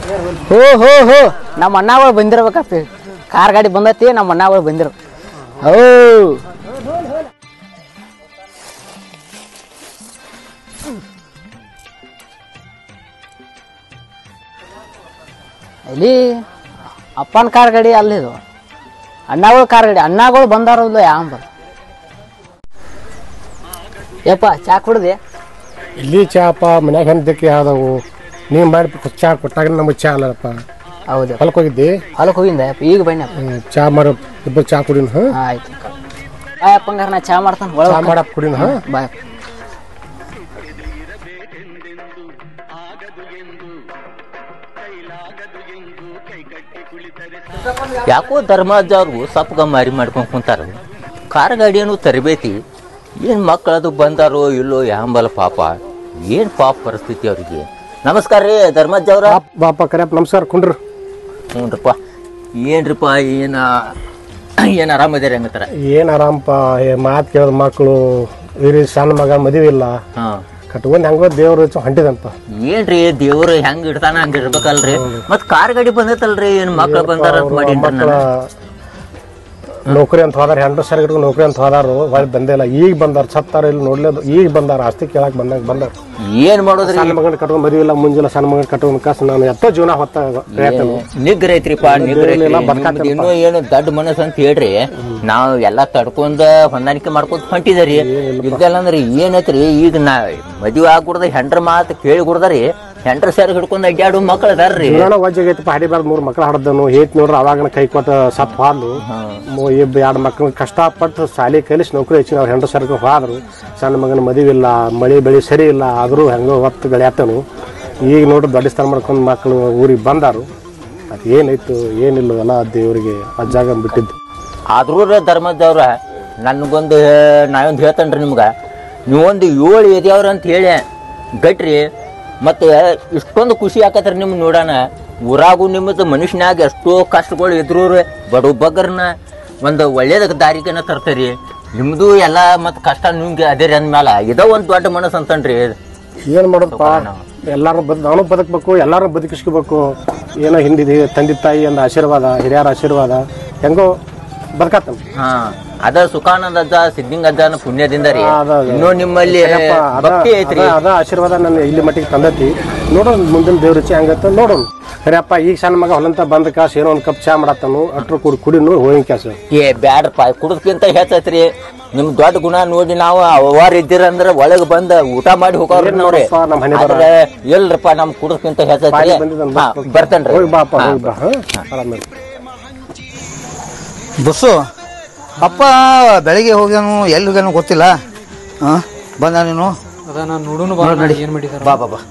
ಹೋ ಹೋ ಹೋ ನಮ್ಮ ಅಣ್ಣಗಳು ಬಂದಿರ್ಬೇಕಪ್ಪ ಕಾರ್ ಗಾಡಿ ಬಂದೈತಿ ನಮ್ಮ ಅಣ್ಣಗಳು ಬಂದಿರು ಹೋ ಇಲ್ಲಿ ಅಪ್ಪನ ಕಾರ್ ಗಾಡಿ ಅಲ್ಲಿದು ಅಣ್ಣಗಳು ಕಾರ್ ಗಾಡಿ ಅಣ್ಣಗಳು ಬಂದಾರಲ್ಲ ಯಾಂಬ ಯಪ್ಪ ಚಾ ಕುಡ್ದೆ ಇಲ್ಲಿ ಚಾಪ ಮನ್ಯಾಗ ಹಂತಕ್ಕೆ ಯಾವ್ದವು ನೀವು ಮಾಡಿ ಚಾ ಕೊಟ್ಟಾಗ ನಮಗೆ ಚಾ ಅಲ್ಲಪ್ಪ ಹೌದು ಹೊಲಕ್ಕೆ ಹೋಗಿದ್ದಿ ಹೊಲಕ್ಕೆ ಹೋಗಿಂದ ಯಪ್ಪ ಈಗ ಬಣ್ಣಪ್ಪ ಹ್ಮ್, ಚಾ ಮಾರೋ ಇಬ್ಬರು ಚಾ ಕುಡಿನ ಹಾಂ ಹಾಂ ಆಯ್ತು ಆಯಪ್ಪ ಹಂಗಾರ ನಾ ಚಾ ಮಾಡ್ತಾನೆ ಚಾ ಒಳಗೆ ಮಾಡಕ್ಕೆ ಕುಡಿನ ಹಾಂ ಬಾಯ್ ಯಾಕೋ ಧರ್ಮದವ್ರು ಸಪ್ಗ ಮಾರಿ ಮಾಡ್ಕೊಂಡು ಕುಂತಾರ ಕಾರ್ ಗಾಡಿಯನ್ನು ತರಬೇತಿ ಏನು ಮಕ್ಕಳದು ಬಂದಾರೋ ಇಲ್ಲೋ ಯಾಂಬಲ ಪಾಪ ಏನು ಪಾಪ ಪರಿಸ್ಥಿತಿ ಅವ್ರಿಗೆ ನಮಸ್ಕಾರ ರೀ ಧರ್ಮಜ್ಜವ್ರ ಬಾಪ್ ಬಾಪ ಕರಿಯಪ್ಪ ನಮಸ್ಕಾರ ಕುಂಡ್ರು ಹ್ಞೂನ್ರಪ್ಪ ಏನ್ರಿಪ್ಪ ಏನ ಏನು ಆರಾಮದಿರಿ ಹಂಗತ್ತಾರ ಏನು ಆರಾಮಪ್ಪ ಮಾತು ಕೇಳಿದ ಮಕ್ಕಳು ಇವ್ರಿ ಸಣ್ಣ ಮಗ ಮದುವೆ ಇಲ್ಲ ಹಾಂ ಕಟ್ಕೊಂಡು ಹೆಂಗೋ ದೇವ್ರು ಹೊಂಟಿದಂಪ ಏನ್ರಿ ದೇವ್ರು ಹೆಂಗ್ ಇಡ್ತಾನ ಹಂಗ ಇರ್ಬೇಕಲ್ರಿ ಮತ್ ಕಾರ್ ಗಾಡಿ ಬಂದೈತಲ್ರಿ ಏನ್ ಮಕ್ಳು ಬಂದಾರ ಅಂತ ಮಾಡೀನ್ರಿ ಮಕ್ಕಳ ನಾನು ನೌಕರಿ ಅಂತ ಹೋದಾರ ಹೆಂಡ್ರು ಸರಿ ಇಟ್ಕೊಂಡು ನೌಕರಿ ಅಂತ ಹೋದಾರು ಹೊಳ್ಳಿ ಬಂದಿಲ್ಲ ಈಗ ಬಂದಾರ ಸತ್ತಾರ ಇಲ್ಲಿ ನೋಡ್ಲೇದು ಈಗ ಬಂದಾರ ಆಸ್ತಿ ಕೇಳಕ್ ಬಂದಾಗ ಬಂದಾರ ಏನ್ ಮಾಡೋದ್ರಿ ಸಣ್ಣ ಮಗನ ಕಟ್ಕೊಂಡು ಮದುವೆ ಇಲ್ಲ ಮುಂಜಾನೆ ಸಣ್ಣ ಮಗನ ಕಟ್ಕೊಂಡು ಕಾಸು ನಾನು ಎಷ್ಟೋ ಜೀವನ ಹೊತ್ತ ಹೇಳ್ತೇನೆ ನಿಗ್ರ ಐತ್ರಿಪ್ಪ ನಿಗ್ರ ಐತ್ರಿ ಏನಿಲ್ಲ, ನಿಮ್ದು ಬದ್ಕಾತೇನಪ್ಪ. ಇನ್ನೂ ಏನು ದೊಡ್ಡ ಮನಸ್ಸು ಅಂತ ಹೇಳ್ರಿ ನಾವ್ ಎಲ್ಲಾ ತಡ್ಕೊಂಡ ಹೊಂದಾಣಿಕೆ ಮಾಡ್ಕೊಂತ ಹೊಂಟಿದರಿ ಇದ್ದಲ್ಲ ಅಂದ್ರಿ ಏನೈತ್ರಿ ಈಗ ನಾ ಮದುವೆ ಆಗ್ಬಿಡ್ದ ಹೆಂಡ್ರ ಮಾತು ಕೇಳಿ ಗುಡ್ದಾರಿ ಹೆಂಡ್ರ ಸೇರಿ ಹಿಡ್ಕೊಂಡ್ ಅಡ್ಡಾಡು ಮಕ್ಳು ಅದಾರ್ರಿ ಜೀವನ ವಜ್ಜಾಗೈತಪ್ಪ ಹಾಡಿಬಾರ್ದು ಮೂರು ಮಕ್ಳು ಹಾಡ್ದನು ಹೇತ್ ನೋಡ್ರಿ ಅವಾಗನ ಕೈ ಕೊಟ್ಟ ಸತ್ ಹಾಲು ಇಬ್ಬ ಎರಡು ಮಕ್ಳು ಕಷ್ಟಪಟ್ಟು ಸಾಲಿ ಕಲಿಸಿ ನೌಕರಿ ಹೆಚ್ಚಿನ ಅವ್ರು ಹೆಂಡ್ರು ಸರ್ಕ ಹೋದ್ರು ಸಣ್ಣ ಮಗನ ಮದುವೆ ಇಲ್ಲ ಮಳೆ ಬೆಳೆ ಸರಿ ಇಲ್ಲ ಆದರೂ ಹೆಂಗೋ ಹೊತ್ತು ಗಳಿಯಾತನು ಈಗ ನೋಡ್ರಿ ದೊಡ್ಡ ಸ್ಥಾನ ಮಾಡ್ಕೊಂಡು ಮಕ್ಕಳು ಊರಿಗೆ ಬಂದಾರು ಅದು ಏನಾಯ್ತು ಏನಿಲ್ಲ ಎಲ್ಲ ದೇವರಿಗೆ ಆ ಜಾಗ ಬಿಟ್ಟಿದ್ದು ಆದ್ರೂ ಧರ್ಮದವ್ರ ನನ್ಗೊಂದು ನಾವೊಂದು ಹೇಳ್ತೇನ್ರಿ ನಿಮ್ಗ ನೀವೊಂದು ಏಳು ಎದ್ಯಾವ್ರ ಅಂತ ಹೇಳಿ ಗಟ್ರಿ ಮತ್ತೆ ಇಷ್ಟೊಂದು ಖುಷಿ ಆಕತ್ರಿ ನಿಮ್ ನೋಡೋಣ ಊರಾಗೂ ನಿಮ್ಮದು ಮನುಷ್ಯನಾಗ ಎಷ್ಟೋ ಕಷ್ಟಗಳು ಇದ್ರು ಬಡ ಬಗ್ಗರ್ನ ಒಂದು ಒಳ್ಳೇದ ದಾರಿಗೆನ ತರ್ತೀರಿ ನಿಮ್ದು ಎಲ್ಲ ಮತ್ತೆ ಕಷ್ಟ ನಿಮ್ಗೆ ಅದೇರಿ ಅಂದ್ಮೇಲೆ ಇದೋ ಒಂದು ದೊಡ್ಡ ಮನಸ್ಸು ಅಂತನ್ರಿ ಏನು ಮಾಡೋದಪ್ಪ ಎಲ್ಲಾರು ಬದ್ ನಾನು ಬದುಕಬೇಕು ಎಲ್ಲಾರು ಬದುಕಿಸ್ಕೋಬೇಕು ಏನೋ ಹಿಂದಿದೆ ತಂದೆ ತಾಯಿ ಅಂದ ಆಶೀರ್ವಾದ ಹಿರಿಯರ ಆಶೀರ್ವಾದ ಹೆಂಗೋ ಬದುಕತ್ತನ ಹಾ ಅದ ಸುಖಾನಂದ ಅಜ್ಜ ಸಿದ್ದಿಂಗ ಅಜ್ಜನ ಪುಣ್ಯದಿಂದ ರೀ ಅದ, ಅದ. ಇನ್ನೂ ನಿಮ್ಮಲ್ಲಿ ಅಪ್ಪ, ಅದ ಭಕ್ತಿ ಐತ್ರಿ ಅದ- ಅದ ಆಶೀರ್ವಾದ ನನ್ನ ಇಲ್ಲಿ ಮಟ್ಟಿಗೆ ತಂದತಿ ನೋಡೋಣ ಮುಂದಿನ ದೇವ್ರ ರುಚಿ ಹಂಗತ್ತ ನೋಡೋಣ ಅಪ್ಪ ಈಗ ಸಣ್ಣ ಮಗ ಹೊಲಂತ ಬಂದ ಕಾಸು ಏನೋ ಒಂದು ಕಪ್ ಚಾ ಮಾಡತ್ತನು ಅಟ್ರು ಕುಡಿ ಕುಡಿನು ಹೋಗಿನ ಕಾಸು ಏ ಬ್ಯಾಡ್ರಪ್ಪ ಕುಡದ್ಕಿಂತ ಹೆಚ್ಚೈತ್ರಿ ನಿಮ್ ದೊಡ್ಡ ಗುಣ ನೋಡಿ ನಾವು ಅವಾರ ಇದ್ದೀರಂದ್ರ ಒಳಗ್ ಬಂದ ಊಟ ಮಾಡಿ ಹೋಗೋರಿ ಏನ್ ನೋಡ್ರಿ ನೋಡಪ್ಪ ನಮ್ ಹಣೆ ಬರ. ಆದ್ರೆ ಎಲ್ರಪ್ಪ ನಮ್ ಕುಡದ್ಕಿಂತ ಹೆಚ್ಚೈತ್ರಿ ಬಾಯಿ ಬಂದಿದ್ದನ್ ಹಾ, ಬಸ್- ಬರ್ತೇನ್ರಿ ಹೋಗಿ ಬಾಪ ಹಾ, ಹೋಗಿ ಬಾ ಹಾ ಆರಾಮೇಲೆ ಬಸ್ಸು ಅಪ್ಪ ಬೆಳಿಗ್ಗೆ ಹೋಗ್ಯಾನು ಎಲ್ಲಿ ಹೋಗ್ಯಾನು ಗೊತ್ತಿಲ್ಲ ಹಾಂ ಬಂದ ನೀನು ಅದ ನಾನು ನೋಡುನು ಬಾ ನಡಿ. ಏನ್ ಮಾಡಿದಾರ ಬಾ ಬಾ ಬಾ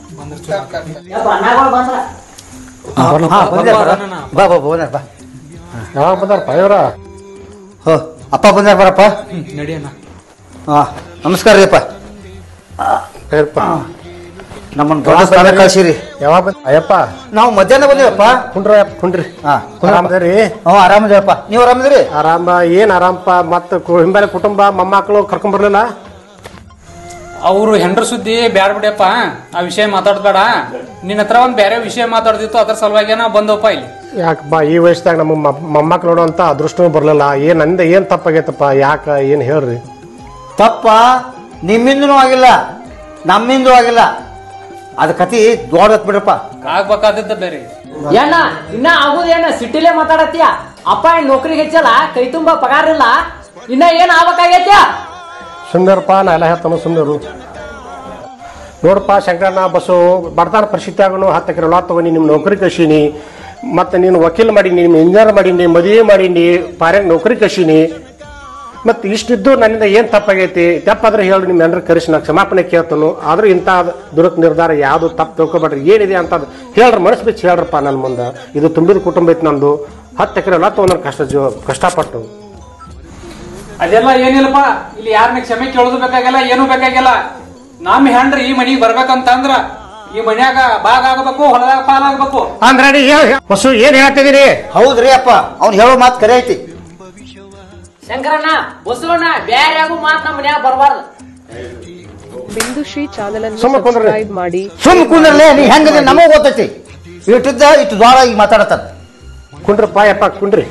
ಅಣ್ಣಗಳು ಬಂದ್ರ ಹಾಂ ಬಂದ್ಯಾರ ಬಾ ಬಾ ಬಾ ಬಂದಾರ ಬಾ ಯಾವಾಗ ಬಂದಾರ ಪಾಯವ್ರ ಹೋ ಅಪ್ಪ ಬಂದಾರ ಬರಪ್ಪ ನಡಿಯಣ್ಣ ಹಾಂ ನಮಸ್ಕಾರ ರೀ ಅಪ್ಪ ಹೇಳಪ್ಪ ನಮ್ಮನ್ನ ದೊಡ್ಡ ಸ್ಥಾನ ಕಳ್ಸಿರಿ ಯಾವಾಗ ಬಂದ ಅಯ್ಯಪ್ಪ ನಾವು ಮಧ್ಯಾಹ್ನ ಬಂದೇವಪ್ಪ ಕುಂಡ್ರಿ ಅಯ್ಯಪ್ಪ ಕುಂಡ್ರಿ ಹಾಂ ಆರಾಮದೇರಿ ಹ್ಞೂ ಆರಾಮಿದೇವಪ್ಪ ನೀವು ಆರಾಮಿದ್ರಿ ಆರಾಮ ಏನ್ ಆರಾಮಪ್ಪ ಮತ್ತ ಹಿಂಬಾಲೆ ಕುಟುಂಬ ಮೊಮ್ಮಕ್ಕಳು ಕರ್ಕೊಂಡ್ ಬರ್ಲಿಲ್ಲ ಅವರು ಹೆಂಡ್ರ ಸುದ್ದಿ ಬ್ಯಾಡ ಬಿಡಪ್ಪ ಆ ವಿಷಯ ಮಾತಾಡ್ಬೇಡ ನಿನ್ನ ಹತ್ರ ಒಂದ್ ಬೇರೆ ವಿಷಯ ಮಾತಾಡ್ದಿತ್ತು ಅದ್ರ ಸಲುವಾಗಿ ನಾವು ಬಂದವಪ್ಪ ಇಲ್ಲಿ ಯಾಕಪ್ಪ ಈ ವಯಸ್ಸದಾಗ ನಮ್ಮ ಮ- ಮೊಮ್ಮಕ್ಳು ನೋಡುವಂತ ಅದೃಷ್ಟನೂ ಬರ್ಲಿಲ್ಲ ಏನ್ ನಂದ ಏನ್ ತಪ್ಪಾಗೈತಪ್ಪ ಯಾಕ ಏನ್ ಹೇಳ್ರಿ ತಪ್ಪ ನಿಮ್ಮಿಂದನೂ ಆಗಿಲ್ಲ ನಮ್ಮಿಂದೂ ಆಗಿಲ್ಲ ಅದ ಕತಿ ದೊಡ್ಡತ್ ಬಿಡ್ರಪ್ಪ ಆಗ್ಬೇಕಾದದ್ದ ಬೇರೆ ಏನ ಇನ್ನ ಆಗುದೇನ ಸಿಟಿಲೇ ಮಾತಾಡತ್ತೀಯ ಅಪ್ಪ ಏನ್ ನೌಕರಿಗೆ ಹೆಚ್ಚಲ್ಲ ಕೈ ತುಂಬಾ ಪಗಾರ ಇಲ್ಲ ಇನ್ನ ಏನ್ ಆಗ್ಬೇಕಾಗೈತ್ಯ ಸುಂದರಪ್ಪ ನಾ ಎಲ್ಲ ಹೇಳ್ತಾನು ಸುಂದರು ನೋಡಪ್ಪ ಶಂಕರಣ್ಣ ಬಸ್ಸು ಬಡತನ ಪರಿಸ್ಥಿತಿ ಆಗೋನು ಹತ್ತು ಎಕರೆ ಹೊಲ ತಗೊಂಡು ನಿಮ್ಮ ನೌಕರಿ ಕಳ್ಸೀನಿ ಮತ್ತೆ ನೀನು ವಕೀಲ್ ಮಾಡೀನಿ ನಿಮ್ಮ ಇಂಜಿನಿಯರ್ ಮಾಡೀನಿ ಮದುವೆ ಮಾಡೀನಿ ಪಾರ್ಯಾಗ ನೌಕರಿ ಕಳ್ಸೀನಿ ಮತ್ತೆ ಇಷ್ಟಿದ್ದು ನನ್ನಿಂದ ಏನು ತಪ್ಪಾಗೈತಿ ತಪ್ಪಾದ್ರೆ ಹೇಳಿ ನಿಮ್ಮ ಎಲ್ಲರೂ ಕರೆಸಿ ನಾ ಕ್ಷಮಾಪಣೆ ಕೇಳ್ತಾನು ಆದ್ರೂ ಇಂಥ ದುರಕ್ ನಿರ್ಧಾರ ಯಾವುದು ತಪ್ಪು ತಿಳ್ಕೊಬೇಡ್ರಿ ಏನಿದೆ ಅಂತ ಹೇಳ್ರಿ ಮನಸ್ಸು ಬಿಚ್ಚಿ ಹೇಳ್ರಪ್ಪ ನನ್ನ ಮುಂದೆ ಇದು ತುಂಬಿದ ಕುಟುಂಬ ಐತಿ ನಂದು ಹತ್ತು ಎಕರೆ ಹೊಲ ತಗೊಂಡ್ರೆ ಕಷ್ಟ ಜೀವ ಕಷ್ಟಪಟ್ಟು ಅದೆಲ್ಲ ಏನಿಲ್ಲಪ್ಪ ಇಲ್ಲಿ ಯಾರನ್ನ ಕ್ಷಮೆ ಕೇಳೋದು ಬೇಕಾಗಿಲ್ಲ ಏನು ಬೇಕಾಗಿಲ್ಲ ನಮ್ಮ ಹೆಂಡ್ರಿ ಈ ಮನಿಗೆ ಬರ್ಬೇಕಂತಂದ್ರ ಈ ಮನ್ಯಾಗ ಭಾಗ ಆಗ್ಬೇಕು ಹೊಲದಾಗ ಪಾಲಾಗ್ಬೇಕು ಅಂದ್ರೆ ನೀ ಹೇಳ್- ಹೊಸು ಏನ್ ಹೇಳ್ತಿದ್ದೀರಿ ಹೌದ್ರಿ ಅಪ್ಪ ಅವ್ನು ಹೇಳೋ ಮಾತು ಕರೆ ಐತಿ ಶಂಕರಣ್ಣ ಬಸವಣ್ಣ ಬ್ಯಾರೆ ಆಗು ಮಾತ್ ನಮ್ಮ ಮನ್ಯಾಗ ಬರಬಾರ್ದು ಬಿಂದು ಶ್ರೀ ಚಾನಲ್ ಅನ್ನು ಸುಮ್ಮ ಕುಂದ್ರಿ. ಸಬ್ಸ್ಕ್ರೈಬ್ ಮಾಡಿ ಸುಮ್ ಕುಂದ್ರಲೇ ನೀ ಹೆಂಗದೆ ನಮಗ್ ಗೊತ್ತೈತಿ ಇಟ್ಟಿದ್ದ ಇಟ್ಟು ದ್ವಾರ ಈಗ ಮಾತಾಡತ್ತಾರ ಕುಂಡ್ರಪ್ಪ ಯಪ್ಪ ಕುಂಡ್ರಿ